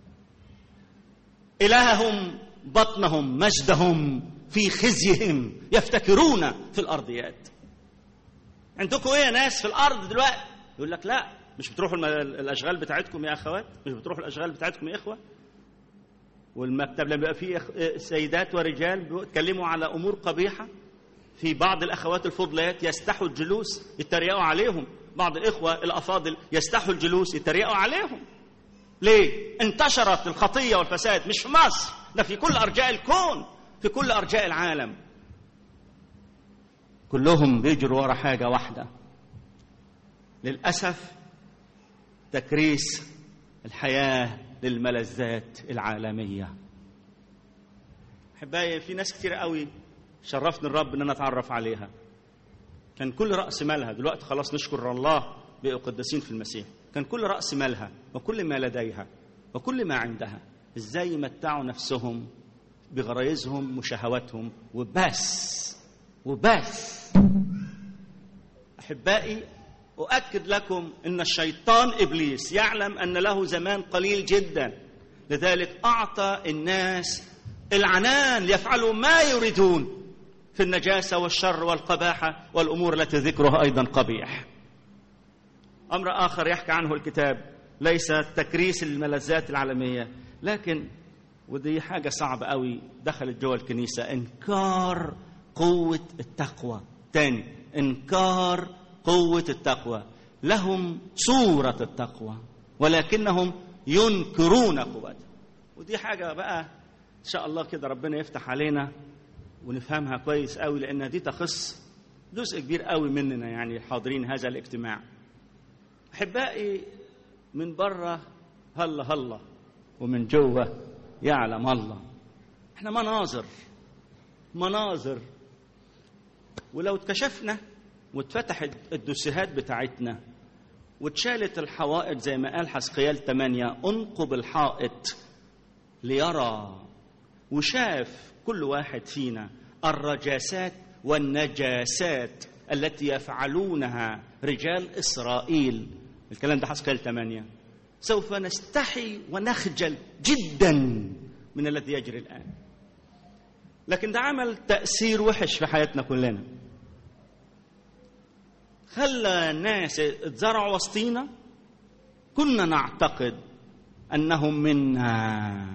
إلههم بطنهم مجدهم في خزيهم يفتكرون في الأرضيات عندكم إيه يا ناس في الأرض دلوقتي يقول لك لا مش بتروحوا الأشغال بتاعتكم يا أخوات مش بتروحوا الأشغال بتاعتكم يا إخوة والمكتب لما بيبقى فيه سيدات ورجال بيتكلموا على أمور قبيحة في بعض الأخوات الفضليات يستحوا الجلوس يتريقوا عليهم بعض الإخوة الأفاضل يستحوا الجلوس يتريقوا عليهم ليه؟ انتشرت الخطية والفساد مش في مصر ده في كل أرجاء الكون في كل أرجاء العالم كلهم بيجروا ورا حاجة واحدة للأسف تكريس الحياة للملذات العالمية أحبائي في ناس كتير قوي شرفني الرب ان انا اتعرف عليها كان كل راس مالها دلوقتي خلاص نشكر الله بقوا قداسين في المسيح كان كل راس مالها وكل ما لديها وكل ما عندها ازاي يمتعوا نفسهم بغرايزهم وشهواتهم وبس وبس احبائي اؤكد لكم ان الشيطان ابليس يعلم ان له زمان قليل جدا لذلك اعطى الناس العنان ليفعلوا ما يريدون في النجاسة والشر والقباحة والأمور التي ذكرها أيضا قبيح أمر آخر يحكي عنه الكتاب ليس تكريس الملذات العالمية لكن ودي حاجة صعبة قوي دخلت جوه الكنيسة إنكار قوة التقوى تاني إنكار قوة التقوى لهم صورة التقوى ولكنهم ينكرون قوتها ودي حاجة بقى إن شاء الله كده ربنا يفتح علينا ونفهمها كويس قوي لأن دي تخص جزء كبير قوي مننا يعني حاضرين هذا الاجتماع أحبائي من بره هلا هلا ومن جوه يعلم الله احنا مناظر مناظر ولو اتكشفنا واتفتحت الدسيهات بتاعتنا واتشالت الحوائط زي ما قال حسقيال 8 انقب الحائط ليرى وشاف كل واحد فينا الرجاسات والنجاسات التي يفعلونها رجال اسرائيل الكلام ده حسقيال 8 سوف نستحي ونخجل جدا من الذي يجري الان لكن ده عمل تاثير وحش في حياتنا كلنا خلى الناس اتزرعوا وسطينا كنا نعتقد انهم منا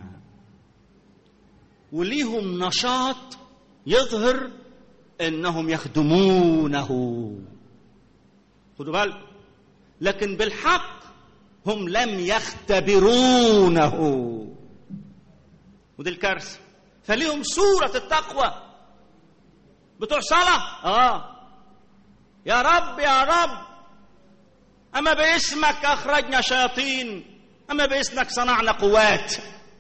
وليهم نشاط يظهر انهم يخدمونه خدوا بالكم لكن بالحق هم لم يختبرونه ودي الكارثه فليهم صوره التقوى بتوع صلاه اه يا رب يا رب اما باسمك اخرجنا شياطين اما باسمك صنعنا قوات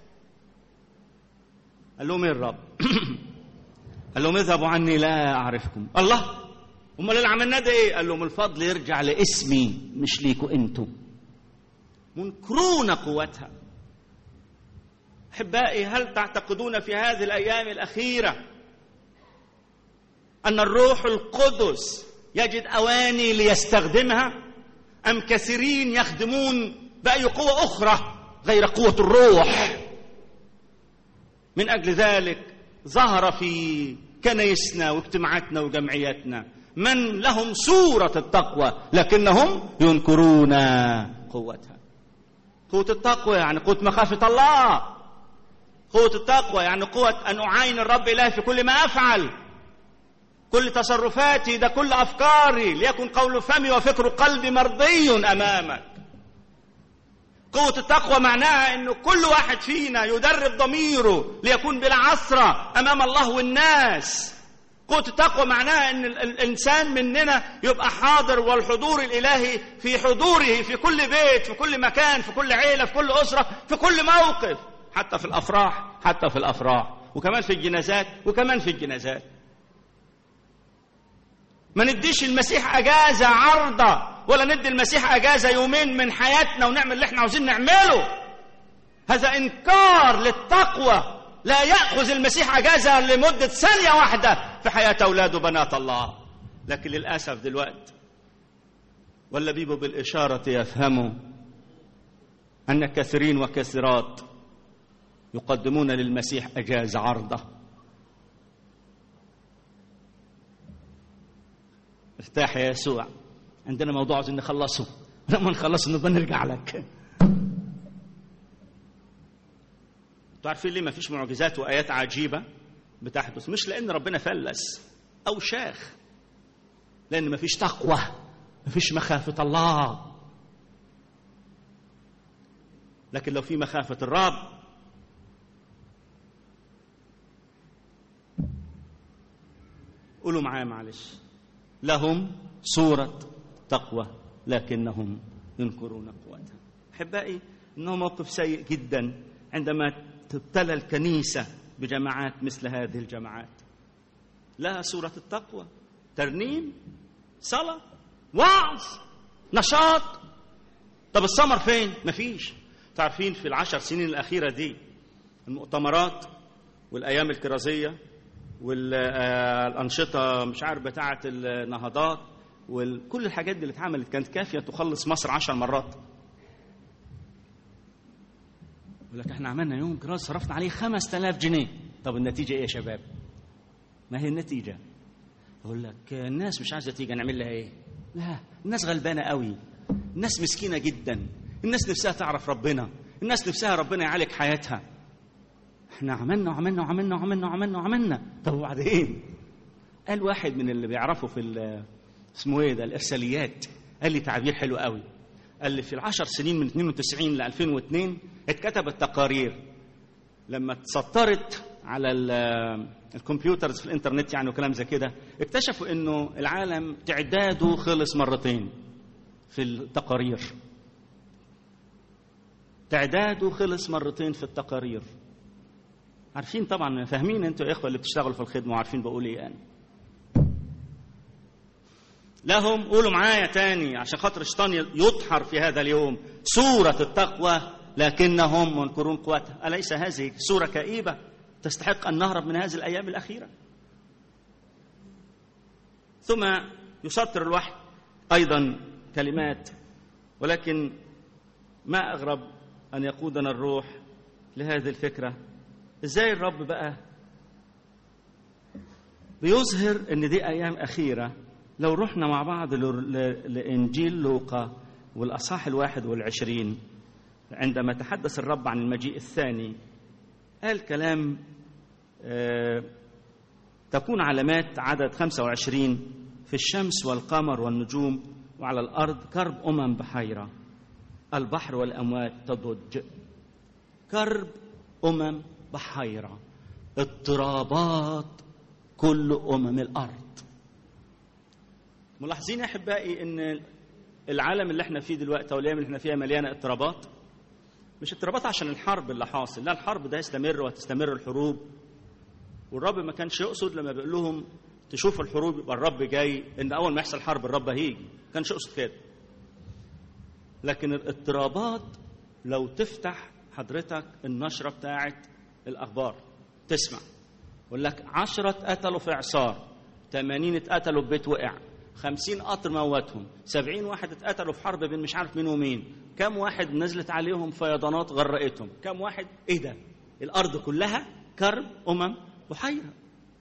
قال لهم ايه الرب قال لهم اذهبوا عني لا اعرفكم الله امال اللي عملناه ده ايه قال لهم الفضل يرجع لاسمي مش ليكوا انتوا منكرون قوتها احبائي هل تعتقدون في هذه الايام الاخيره ان الروح القدس يجد اواني ليستخدمها ام كثيرين يخدمون باي قوه اخرى غير قوه الروح من اجل ذلك ظهر في كنيسنا واجتماعاتنا وجمعياتنا من لهم صوره التقوى لكنهم ينكرون قوتها قوه التقوى يعني قوه مخافه الله قوه التقوى يعني قوه ان اعاين الرب الهي في كل ما افعل كل تصرفاتي ده كل افكاري ليكن قول فمي وفكر قلبي مرضي امامك قوة التقوى معناها انه كل واحد فينا يدرب ضميره ليكون بلا عثرة امام الله والناس قوة التقوى معناها ان الانسان مننا يبقى حاضر والحضور الالهي في حضوره في كل بيت في كل مكان في كل عيلة في كل اسرة في كل موقف حتى في الافراح حتى في الافراح وكمان في الجنازات وكمان في الجنازات ما نديش المسيح اجازه عارضه ولا ندي المسيح اجازه يومين من حياتنا ونعمل اللي احنا عاوزين نعمله هذا انكار للتقوى لا ياخذ المسيح اجازه لمده ثانيه واحده في حياه اولاد وبنات الله لكن للاسف دلوقتي واللبيب بالاشاره يفهموا ان كثيرين وكثيرات يقدمون للمسيح اجازه عارضه ارتاح يا يسوع عندنا موضوع عاوزين نخلصه لما نخلصه نبقى نرجع لك انتوا عارفين ليه ما فيش معجزات وايات عجيبه بتحدث مش لان ربنا فلس او شاخ لان ما فيش تقوى ما فيش مخافه الله لكن لو في مخافه الرب قولوا معايا معلش لهم صورة تقوى لكنهم ينكرون قوتها أحبائي إنه موقف سيء جدا عندما تبتلى الكنيسة بجماعات مثل هذه الجماعات لها صورة التقوى ترنيم صلاة وعظ نشاط طب الثمر فين؟ مفيش تعرفين في العشر سنين الأخيرة دي المؤتمرات والأيام الكرازية والأنشطة مش عارف بتاعة النهضات وكل الحاجات دي اللي اتعملت كانت كافية تخلص مصر عشر مرات يقول لك احنا عملنا يوم كراس صرفنا عليه خمس تلاف جنيه طب النتيجة ايه يا شباب ما هي النتيجة يقول لك الناس مش عايزة تيجي نعمل لها ايه لا الناس غلبانة قوي الناس مسكينة جدا الناس نفسها تعرف ربنا الناس نفسها ربنا يعالج حياتها احنا عملنا وعملنا وعملنا وعملنا وعملنا وعملنا طب وبعدين قال واحد من اللي بيعرفوا في ال- اسمه ايه ده الارساليات قال لي تعبير حلو قوي قال لي في العشر سنين من 92 ل 2002 اتكتبت تقارير لما اتسطرت على ال- الكمبيوترز في الانترنت يعني وكلام زي كده اكتشفوا انه العالم تعداده خلص مرتين في التقارير تعداده خلص مرتين في التقارير عارفين طبعا فاهمين انتوا يا اخوه اللي بتشتغلوا في الخدمه وعارفين بقول ايه انا لهم قولوا معايا تاني عشان خاطر الشيطان يدحر في هذا اليوم سورة التقوى لكنهم منكرون قوتها أليس هذه سورة كئيبة تستحق أن نهرب من هذه الأيام الأخيرة ثم يسطر الوحي أيضا كلمات ولكن ما أغرب أن يقودنا الروح لهذه الفكرة إزاي الرب بقى بيظهر ان دي ايام اخيره لو رحنا مع بعض ل- ل- لانجيل لوقا والاصحاح الواحد والعشرين عندما تحدث الرب عن المجيء الثاني قال كلام آه، تكون علامات عدد 25 في الشمس والقمر والنجوم وعلى الارض كرب امم بحيره البحر والاموات تضج كرب امم بحيره اضطرابات كل امم الارض ملاحظين يا احبائي ان العالم اللي احنا فيه دلوقتي او الايام اللي احنا فيها مليانه اضطرابات مش اضطرابات عشان الحرب اللي حاصل لا الحرب ده يستمر وهتستمر الحروب والرب ما كانش يقصد لما بيقول لهم تشوفوا الحروب يبقى الرب جاي ان اول ما يحصل حرب الرب هيجي ما كانش يقصد كده لكن الاضطرابات لو تفتح حضرتك النشرة بتاعت الأخبار تسمع يقول لك عشرة اتقتلوا في إعصار 80 اتقتلوا في بيت وقع 50 قطر موتهم 70 واحد اتقتلوا في حرب بين مش عارف مين ومين كم واحد نزلت عليهم فيضانات غرقتهم كم واحد ايه ده الأرض كلها كرب أمم بحيرة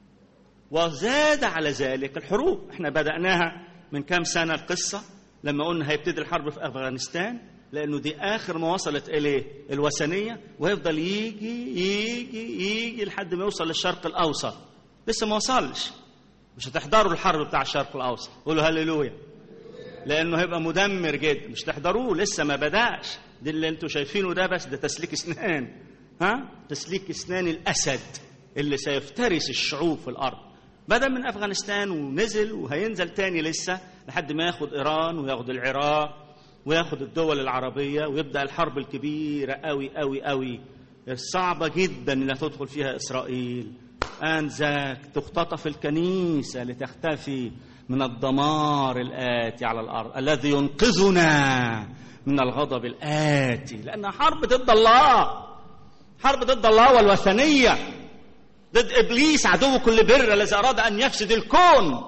وزاد على ذلك الحروب احنا بدأناها من كام سنة القصة لما قلنا هيبتدي الحرب في أفغانستان لأنه دي آخر ما وصلت إليه الوثنية ويفضل يجي يجي يجي لحد ما يوصل للشرق الأوسط لسه ما وصلش مش هتحضروا الحرب بتاع الشرق الأوسط قولوا هللويا لأنه هيبقى مدمر جدا مش تحضروه لسه ما بدأش ده اللي انتوا شايفينه ده بس ده تسليك اسنان ها تسليك اسنان الأسد اللي سيفترس الشعوب في الأرض بدأ من أفغانستان ونزل وهينزل تاني لسه لحد ما ياخد إيران وياخد العراق وياخد الدول العربية ويبدأ الحرب الكبيرة قوي قوي قوي الصعبة جدا اللي هتدخل فيها إسرائيل أنذاك تختطف الكنيسة لتختفي من الدمار الآتي على الأرض الذي ينقذنا من الغضب الآتي لأنها حرب ضد الله حرب ضد الله والوثنية ضد إبليس عدو كل بر الذي أراد أن يفسد الكون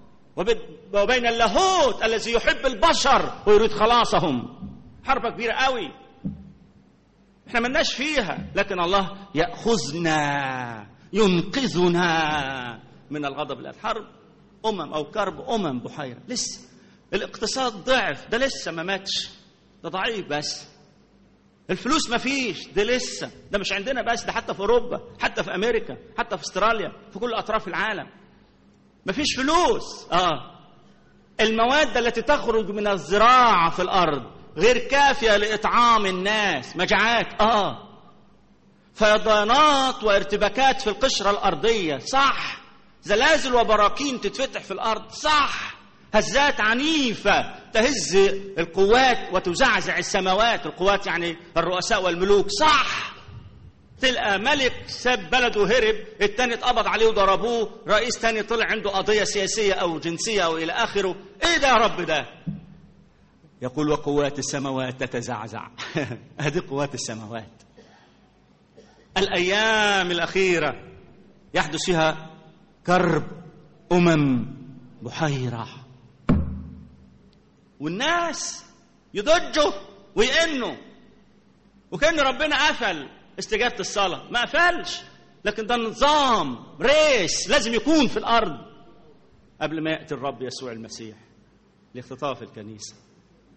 وبين اللاهوت الذي يحب البشر ويريد خلاصهم حرب كبيرة قوي احنا ملناش فيها لكن الله يأخذنا ينقذنا من الغضب الآتي حرب أمم أو كرب أمم بحيرة لسه الاقتصاد ضعف ده لسه ما ماتش ده ضعيف بس الفلوس ما فيش ده لسه ده مش عندنا بس ده حتى في اوروبا حتى في امريكا حتى في استراليا في كل اطراف العالم ما فيش فلوس اه المواد التي تخرج من الزراعه في الارض غير كافيه لاطعام الناس مجاعات اه فيضانات وارتباكات في القشره الارضيه صح زلازل وبراكين تتفتح في الارض صح هزات عنيفة تهز القوات وتزعزع السماوات القوات يعني الرؤساء والملوك صح تلقى ملك ساب بلده وهرب التاني اتقبض عليه وضربوه رئيس تاني طلع عنده قضية سياسية أو جنسية أو إلى آخره إيه ده يا رب ده يقول وقوات السماوات تتزعزع هذه قوات السماوات الأيام الأخيرة يحدث فيها كرب أمم بحيرة والناس يضجوا ويئنوا وكان ربنا قفل استجابة الصلاة ما قفلش لكن ده نظام ريس لازم يكون في الأرض قبل ما يأتي الرب يسوع المسيح لاختطاف الكنيسة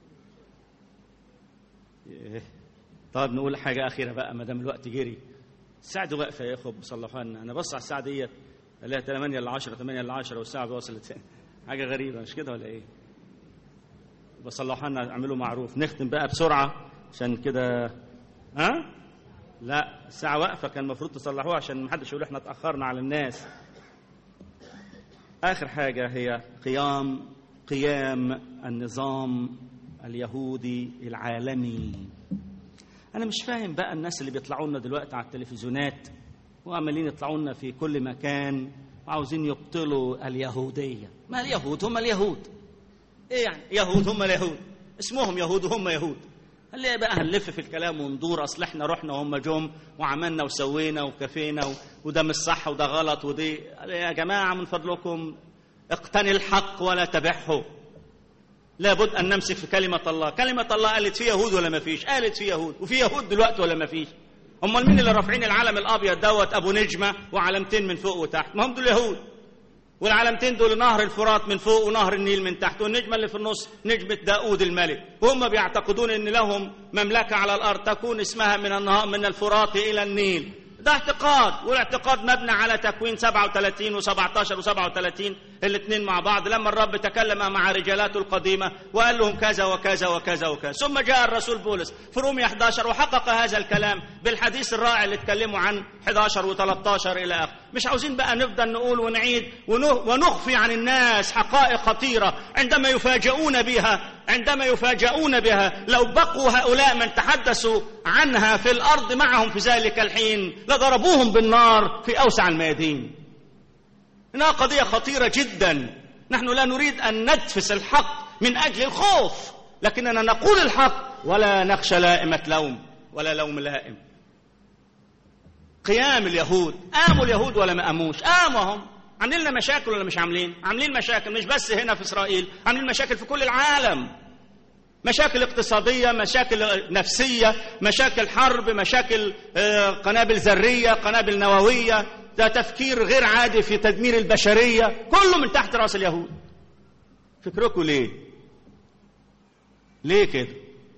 طيب نقول حاجة أخيرة بقى ما دام الوقت جري الساعة دي واقفة يا إخوة بصلحوا لنا أنا بص على الساعة ديت الاقيها 8 ل 10 8 ل 10 والساعة وصلت حاجة غريبة مش كده ولا إيه؟ بصلحوا لنا اعملوا معروف نختم بقى بسرعة عشان كده ها؟ لا الساعة واقفة كان المفروض تصلحوها عشان ما حدش يقول احنا اتأخرنا على الناس آخر حاجة هي قيام قيام النظام اليهودي العالمي أنا مش فاهم بقى الناس اللي بيطلعوا لنا دلوقتي على التلفزيونات وعمالين يطلعوا لنا في كل مكان وعاوزين يبطلوا اليهودية ما اليهود هم اليهود إيه يعني يهود هم اليهود اسمهم يهود وهم يهود اللي بقى هنلف في الكلام وندور اصل احنا رحنا وهم جم وعملنا وسوينا وكفينا وده مش صح وده غلط ودي يا جماعه من فضلكم اقتني الحق ولا تبعه لابد ان نمسك في كلمه الله كلمه الله قالت في يهود ولا ما فيش قالت في يهود وفي يهود دلوقتي ولا ما فيش امال مين اللي رافعين العلم الابيض دوت ابو نجمه وعلامتين من فوق وتحت ما هم دول يهود والعلامتين دول نهر الفرات من فوق ونهر النيل من تحت والنجمة اللي في النص نجمة داود الملك وهم بيعتقدون ان لهم مملكة على الارض تكون اسمها من النهار من الفرات الى النيل ده اعتقاد والاعتقاد مبني على تكوين 37 و17 و37 الاثنين مع بعض لما الرب تكلم مع رجالاته القديمة وقال لهم كذا وكذا وكذا وكذا ثم جاء الرسول بولس في رومية 11 وحقق هذا الكلام بالحديث الرائع اللي اتكلموا عن 11 و13 إلى آخره مش عاوزين بقى نفضل نقول ونعيد ونخفي عن الناس حقائق خطيرة عندما يفاجئون بها عندما يفاجئون بها لو بقوا هؤلاء من تحدثوا عنها في الأرض معهم في ذلك الحين لضربوهم بالنار في أوسع الميادين إنها قضية خطيرة جدا نحن لا نريد أن ندفس الحق من أجل الخوف لكننا نقول الحق ولا نخشى لائمة لوم ولا لوم لائم قيام اليهود قاموا اليهود ولا ما قاموش قاموا هم عاملين لنا مشاكل ولا مش عاملين عاملين مشاكل مش بس هنا في إسرائيل عاملين مشاكل في كل العالم مشاكل اقتصادية مشاكل نفسية مشاكل حرب مشاكل قنابل ذرية قنابل نووية ده تفكير غير عادي في تدمير البشرية كله من تحت رأس اليهود فكركم ليه ليه كده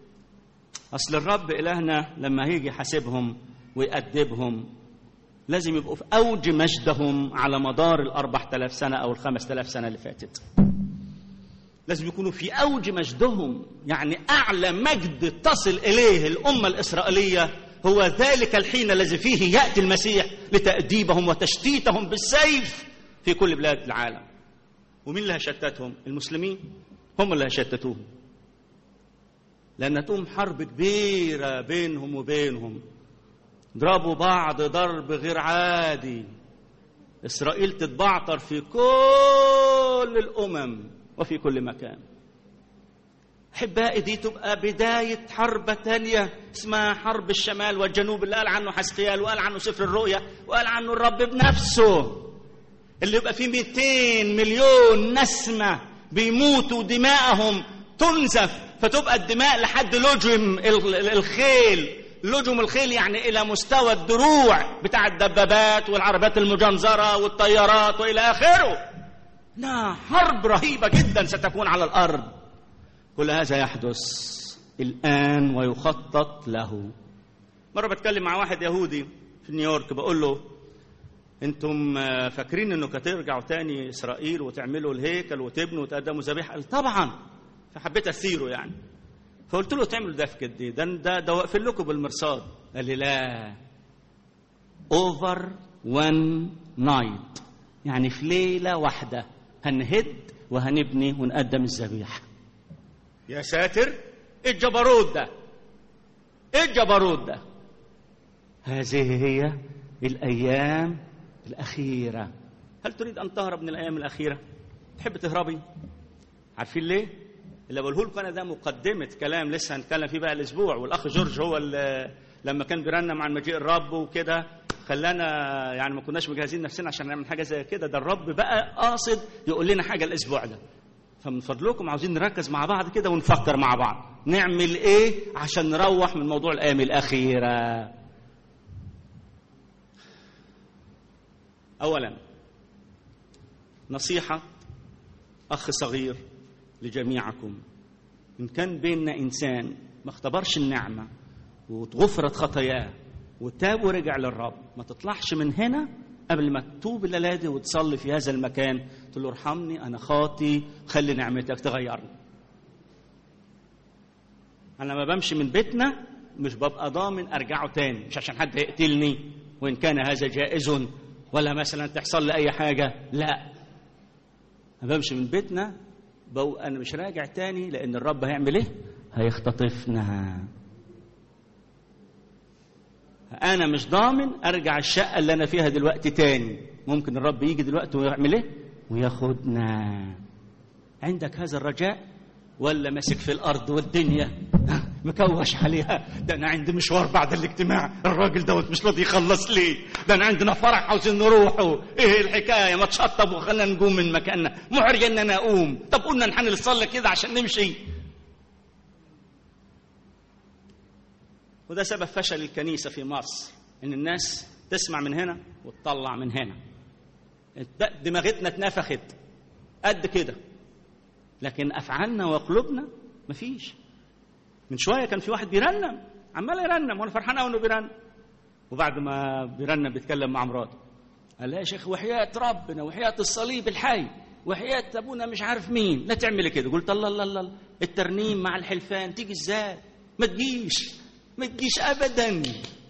أصل الرب إلهنا لما هيجي يحاسبهم ويأدبهم لازم يبقوا في أوج مجدهم على مدار الأربع تلاف سنة أو الخمس تلاف سنة اللي فاتت لازم يكونوا في أوج مجدهم يعني أعلى مجد تصل إليه الأمة الإسرائيلية هو ذلك الحين الذي فيه يأتي المسيح لتأديبهم وتشتيتهم بالسيف في كل بلاد العالم ومين اللي هشتتهم المسلمين هم اللي هشتتوهم لأن تقوم حرب كبيرة بينهم وبينهم ضربوا بعض ضرب غير عادي إسرائيل تتبعتر في كل الأمم وفي كل مكان أحبائي دي تبقى بداية حرب تانية اسمها حرب الشمال والجنوب اللي قال عنه حسقيال وقال عنه سفر الرؤيا وقال عنه الرب بنفسه اللي يبقى فيه 200 مليون نسمة بيموتوا دماءهم تنزف فتبقى الدماء لحد لجم الخيل لجم الخيل يعني إلى مستوى الدروع بتاع الدبابات والعربات المجنزرة والطيارات وإلى آخره لا حرب رهيبة جدا ستكون على الأرض كل هذا يحدث الآن ويخطط له مرة بتكلم مع واحد يهودي في نيويورك بقول له انتم فاكرين انه هترجعوا تاني اسرائيل وتعملوا الهيكل وتبنوا وتقدموا ذبيحه قال طبعا فحبيت اثيره يعني فقلت له تعملوا ده في كده ده ده, ده واقفين لكم بالمرصاد قال لي لا اوفر وان نايت يعني في ليله واحده هنهد وهنبني ونقدم الذبيحه يا ساتر ايه الجبروت ده ايه الجبروت ده هذه هي الايام الاخيره هل تريد ان تهرب من الايام الاخيره تحب تهربي عارفين ليه اللي بقوله لكم انا ده مقدمه كلام لسه هنتكلم فيه بقى الاسبوع والاخ جورج هو اللي لما كان بيرنم عن مجيء الرب وكده خلانا يعني ما كناش مجهزين نفسنا عشان نعمل حاجه زي كده ده الرب بقى قاصد يقول لنا حاجه الاسبوع ده فمن فضلكم عاوزين نركز مع بعض كده ونفكر مع بعض نعمل ايه عشان نروح من موضوع الايام الاخيره اولا نصيحه اخ صغير لجميعكم ان كان بيننا انسان ما اختبرش النعمه واتغفرت خطاياه وتاب ورجع للرب ما تطلعش من هنا قبل ما تتوب الليله دي وتصلي في هذا المكان تقول له ارحمني انا خاطي خلي نعمتك تغيرني انا لما بمشي من بيتنا مش ببقى ضامن ارجعه تاني مش عشان حد يقتلني وان كان هذا جائز ولا مثلا تحصل لي اي حاجه لا انا بمشي من بيتنا بقول انا مش راجع تاني لان الرب هيعمل ايه هيختطفنا انا مش ضامن ارجع الشقه اللي انا فيها دلوقتي تاني ممكن الرب يجي دلوقتي ويعمل ايه وياخدنا عندك هذا الرجاء ولا ماسك في الارض والدنيا مكوش عليها ده انا عندي مشوار بعد الاجتماع الراجل دوت مش راضي يخلص ليه ده انا عندنا فرح عاوزين نروحه ايه الحكايه ما تشطب وخلينا نقوم من مكاننا محرج ان انا اقوم طب قلنا نحن نصلي كده عشان نمشي وده سبب فشل الكنيسه في مصر ان الناس تسمع من هنا وتطلع من هنا دماغتنا اتنفخت قد كده لكن افعالنا وقلوبنا مفيش من شويه كان في واحد بيرنم عمال يرنم وانا فرحان قوي انه بيرنم وبعد ما بيرنم بيتكلم مع مراته قال لها يا شيخ وحياة ربنا وحياة الصليب الحي وحياة ابونا مش عارف مين لا تعملي كده قلت الله الله الله الترنيم مع الحلفان تيجي ازاي ما تجيش ما تجيش ابدا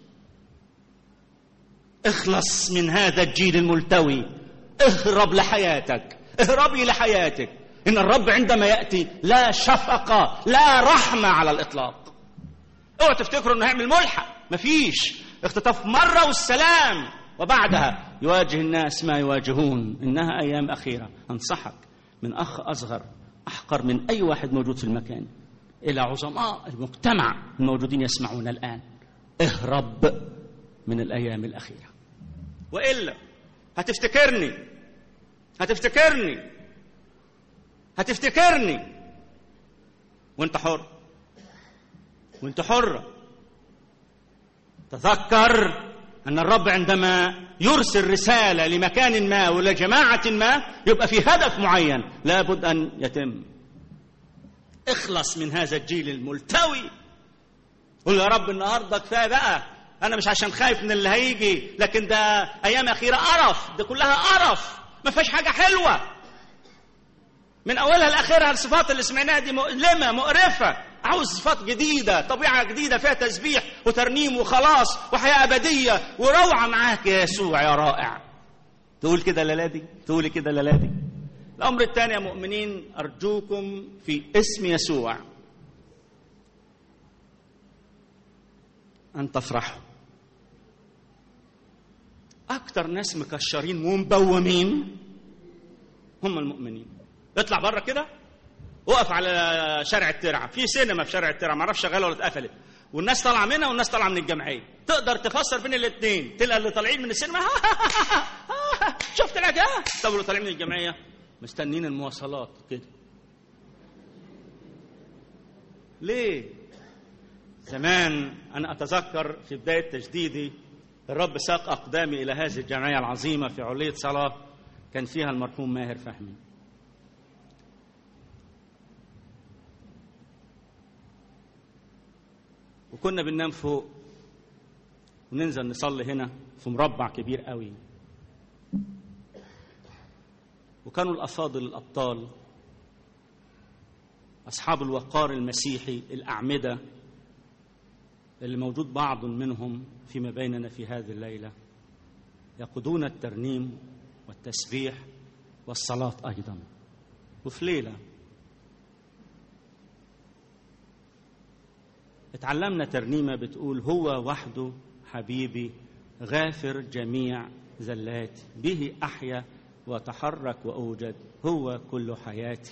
اخلص من هذا الجيل الملتوي اهرب لحياتك اهربي لحياتك ان الرب عندما ياتي لا شفقه لا رحمه على الاطلاق اوعوا تفتكروا انه هيعمل ملحق مفيش اختطاف مره والسلام وبعدها يواجه الناس ما يواجهون انها ايام اخيره انصحك من اخ اصغر احقر من اي واحد موجود في المكان الى عظماء المجتمع الموجودين يسمعون الان اهرب من الايام الاخيره والا هتفتكرني هتفتكرني هتفتكرني وانت حر وانت حر تذكر ان الرب عندما يرسل رساله لمكان ما ولا جماعه ما يبقى في هدف معين لابد ان يتم اخلص من هذا الجيل الملتوي قول يا رب النهارده كفايه بقى انا مش عشان خايف من اللي هيجي لكن ده ايام اخيره قرف ده كلها قرف ما فيهاش حاجه حلوه من اولها لاخرها الصفات اللي سمعناها دي مؤلمه مقرفه عاوز صفات جديده طبيعه جديده فيها تسبيح وترنيم وخلاص وحياه ابديه وروعه معاك يا يسوع يا رائع تقول كده للادي تقولي كده للادي الامر الثاني يا مؤمنين ارجوكم في اسم يسوع ان تفرحوا اكتر ناس مكشرين ومبومين هم المؤمنين اطلع بره كده وقف على شارع الترعه في سينما في شارع الترعه ما اعرفش شغاله ولا اتقفلت والناس طالعه منها والناس طالعه من الجمعيه تقدر تفسر بين الاثنين تلقى اللي طالعين من السينما شفت العجاه طب اللي طالعين من الجمعيه مستنين المواصلات كده ليه زمان انا اتذكر في بدايه تجديدي الرب ساق اقدامي الى هذه الجمعيه العظيمه في عليه صلاه كان فيها المرحوم ماهر فهمي وكنا بننام فوق وننزل نصلي هنا في مربع كبير قوي وكانوا الافاضل الابطال اصحاب الوقار المسيحي الاعمده اللي موجود بعض منهم فيما بيننا في هذه الليله يقودون الترنيم والتسبيح والصلاه ايضا وفي ليله اتعلمنا ترنيمه بتقول هو وحده حبيبي غافر جميع زلاتي به احيا واتحرك واوجد هو كل حياتي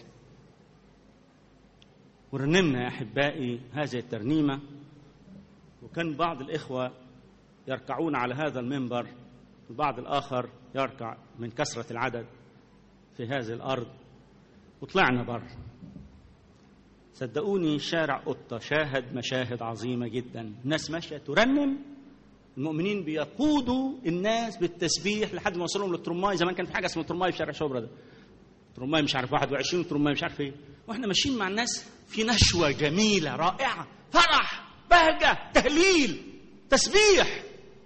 ورنمنا يا احبائي هذه الترنيمه وكان بعض الاخوه يركعون على هذا المنبر البعض الاخر يركع من كثره العدد في هذه الارض وطلعنا بره صدقوني شارع قطة شاهد مشاهد عظيمة جدا الناس ماشية ترنم المؤمنين بيقودوا الناس بالتسبيح لحد ما وصلهم للترماي زمان كان في حاجة اسمها ترماي في شارع شبرا ده ترماي مش عارف 21 ترماي مش عارف ايه واحنا ماشيين مع الناس في نشوة جميلة رائعة فرح بهجة تهليل تسبيح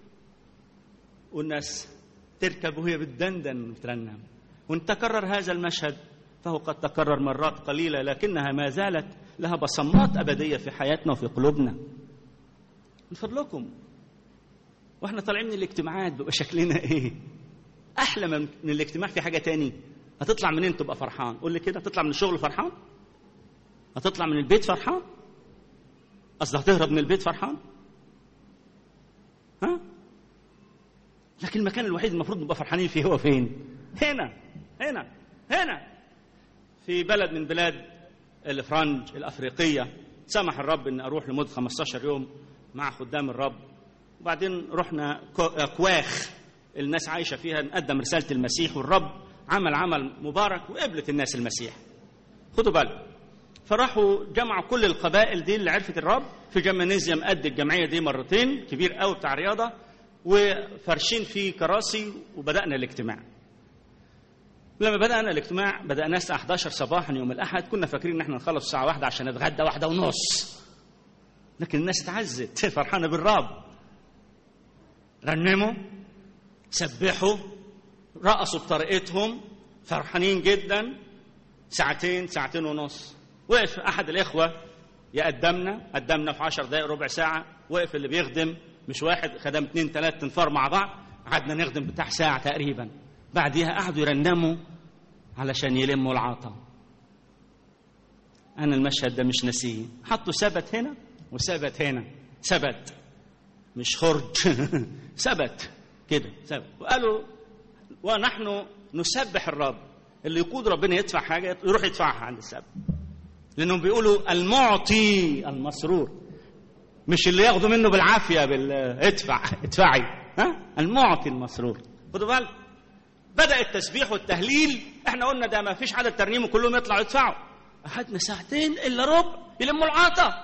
والناس تركب وهي بتدندن وترنم وان تكرر هذا المشهد فهو قد تكرر مرات قليله لكنها ما زالت لها بصمات ابديه في حياتنا وفي قلوبنا من فضلكم واحنا طالعين من الاجتماعات بيبقى شكلنا ايه احلى من من الاجتماع في حاجه تاني هتطلع منين تبقى فرحان قول لي كده هتطلع من الشغل فرحان هتطلع من البيت فرحان قصدي هتهرب من البيت فرحان ها لكن المكان الوحيد المفروض نبقى فرحانين فيه هو فين هنا هنا هنا في بلد من بلاد الفرنج الافريقيه سمح الرب ان اروح لمده 15 يوم مع خدام الرب وبعدين رحنا كواخ الناس عايشه فيها نقدم رساله المسيح والرب عمل عمل مبارك وقبلت الناس المسيح خدوا بالكم فراحوا جمعوا كل القبائل دي اللي عرفت الرب في جمانيزيوم قد الجمعيه دي مرتين كبير قوي بتاع رياضه وفرشين فيه كراسي وبدانا الاجتماع لما بدانا الاجتماع بدانا الساعه 11 صباحا يوم الاحد كنا فاكرين ان احنا نخلص الساعه واحدة عشان نتغدى واحدة ونص لكن الناس اتعزت فرحانه بالرب رنموا سبحوا رقصوا بطريقتهم فرحانين جدا ساعتين ساعتين ونص وقف احد الاخوه يقدمنا قدمنا في عشر دقائق ربع ساعه وقف اللي بيخدم مش واحد خدم اتنين تلات تنفار مع بعض قعدنا نخدم بتاع ساعه تقريبا بعديها قعدوا يرنموا علشان يلموا العطا انا المشهد ده مش ناسيه حطوا سبت هنا وسبت هنا سبت مش خرج سبت كده سبت وقالوا ونحن نسبح الرب اللي يقود ربنا يدفع حاجه يروح يدفعها عند السبت لانهم بيقولوا المعطي المسرور مش اللي ياخدوا منه بالعافيه بال ادفع ادفعي ها المعطي المسرور خدوا بالك بدا التسبيح والتهليل احنا قلنا ده ما فيش عدد ترنيم وكلهم يطلعوا يدفعوا اخدنا ساعتين الا ربع يلموا العطا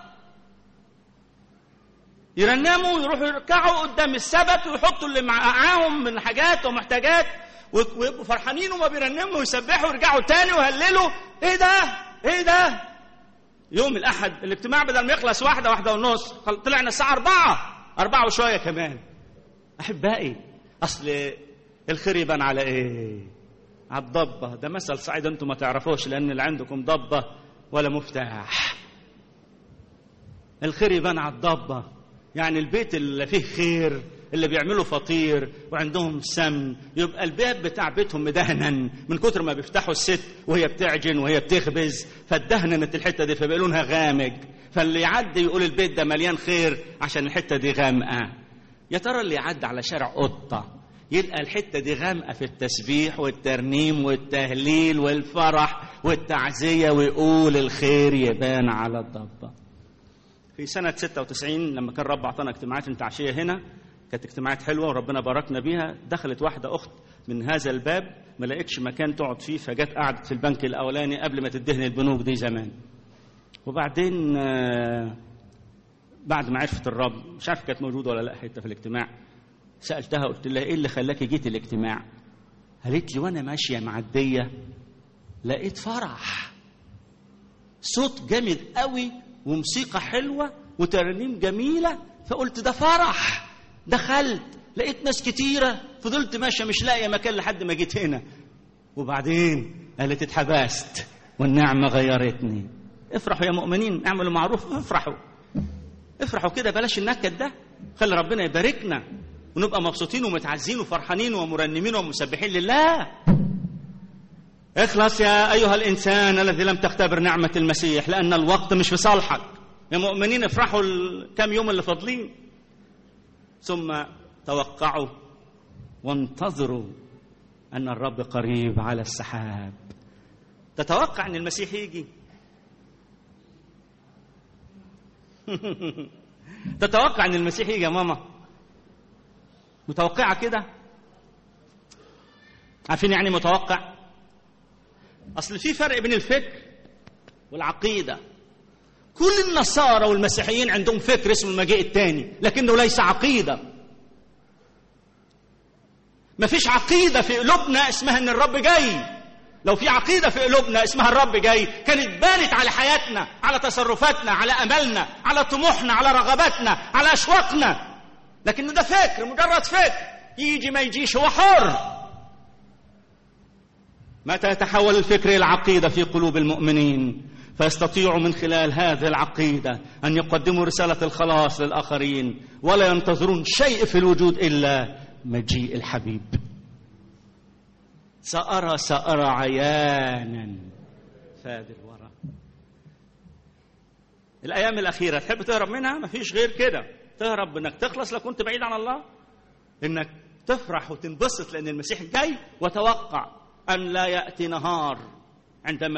يرنموا ويروحوا يركعوا قدام السبت ويحطوا اللي معاهم من حاجات ومحتاجات ويبقوا فرحانين وما بيرنموا ويسبحوا ويرجعوا تاني ويهللوا ايه ده ايه ده يوم الاحد الاجتماع بدل ما يخلص واحده واحده ونص طلعنا الساعه أربعة أربعة وشويه كمان احبائي اصل الخير يبان على ايه على الضبه ده مثل صعيد انتم ما تعرفوش لان اللي عندكم ضبه ولا مفتاح الخير يبان على الضبه يعني البيت اللي فيه خير اللي بيعملوا فطير وعندهم سمن يبقى الباب بتاع بيتهم مدهنا من كتر ما بيفتحوا الست وهي بتعجن وهي بتخبز فاتدهنت الحته دي فبقى لونها غامق فاللي يعدي يقول البيت ده مليان خير عشان الحته دي غامقه يا ترى اللي يعدي على شارع قطه يلقى الحته دي غامقه في التسبيح والترنيم والتهليل والفرح والتعزيه ويقول الخير يبان على الضبه في سنة 96 لما كان رب أعطانا اجتماعات التعشية هنا كانت اجتماعات حلوة وربنا باركنا بيها دخلت واحدة أخت من هذا الباب ما لقيتش مكان تقعد فيه فجت قعدت في البنك الأولاني قبل ما تدهن البنوك دي زمان وبعدين بعد ما عرفت الرب مش عارف كانت موجودة ولا لا حتة في الاجتماع سألتها قلت لها إيه اللي خلاكي جيت الاجتماع قالت لي وأنا ماشية معدية لقيت فرح صوت جامد قوي وموسيقى حلوة وترانيم جميلة فقلت ده فرح دخلت لقيت ناس كتيرة فضلت ماشية مش لاقية مكان لحد ما جيت هنا وبعدين قالت اتحبست والنعمة غيرتني افرحوا يا مؤمنين اعملوا معروف افرحوا افرحوا كده بلاش النكد ده خلي ربنا يباركنا ونبقى مبسوطين ومتعزين وفرحانين ومرنمين ومسبحين لله اخلص يا ايها الانسان الذي لم تختبر نعمه المسيح لان الوقت مش في صالحك يا مؤمنين افرحوا الكام يوم اللي فاضلين ثم توقعوا وانتظروا ان الرب قريب على السحاب تتوقع ان المسيح يجي تتوقع ان المسيح يجي يا ماما متوقعه كده عارفين يعني متوقع اصل في فرق بين الفكر والعقيده كل النصارى والمسيحيين عندهم فكر اسمه المجيء الثاني لكنه ليس عقيده ما فيش عقيده في قلوبنا اسمها ان الرب جاي لو في عقيده في قلوبنا اسمها الرب جاي كانت بانت على حياتنا على تصرفاتنا على املنا على طموحنا على رغباتنا على اشواقنا لكنه ده فكر مجرد فكر يجي ما يجيش هو حر متى يتحول الفكر الى عقيده في قلوب المؤمنين فيستطيعوا من خلال هذه العقيده ان يقدموا رساله الخلاص للاخرين ولا ينتظرون شيء في الوجود الا مجيء الحبيب سارى سارى عيانا فادي الورى الايام الاخيره تحب تهرب منها ما فيش غير كده تهرب انك تخلص لو كنت بعيد عن الله انك تفرح وتنبسط لان المسيح جاي وتوقع ان لا ياتي نهار عندما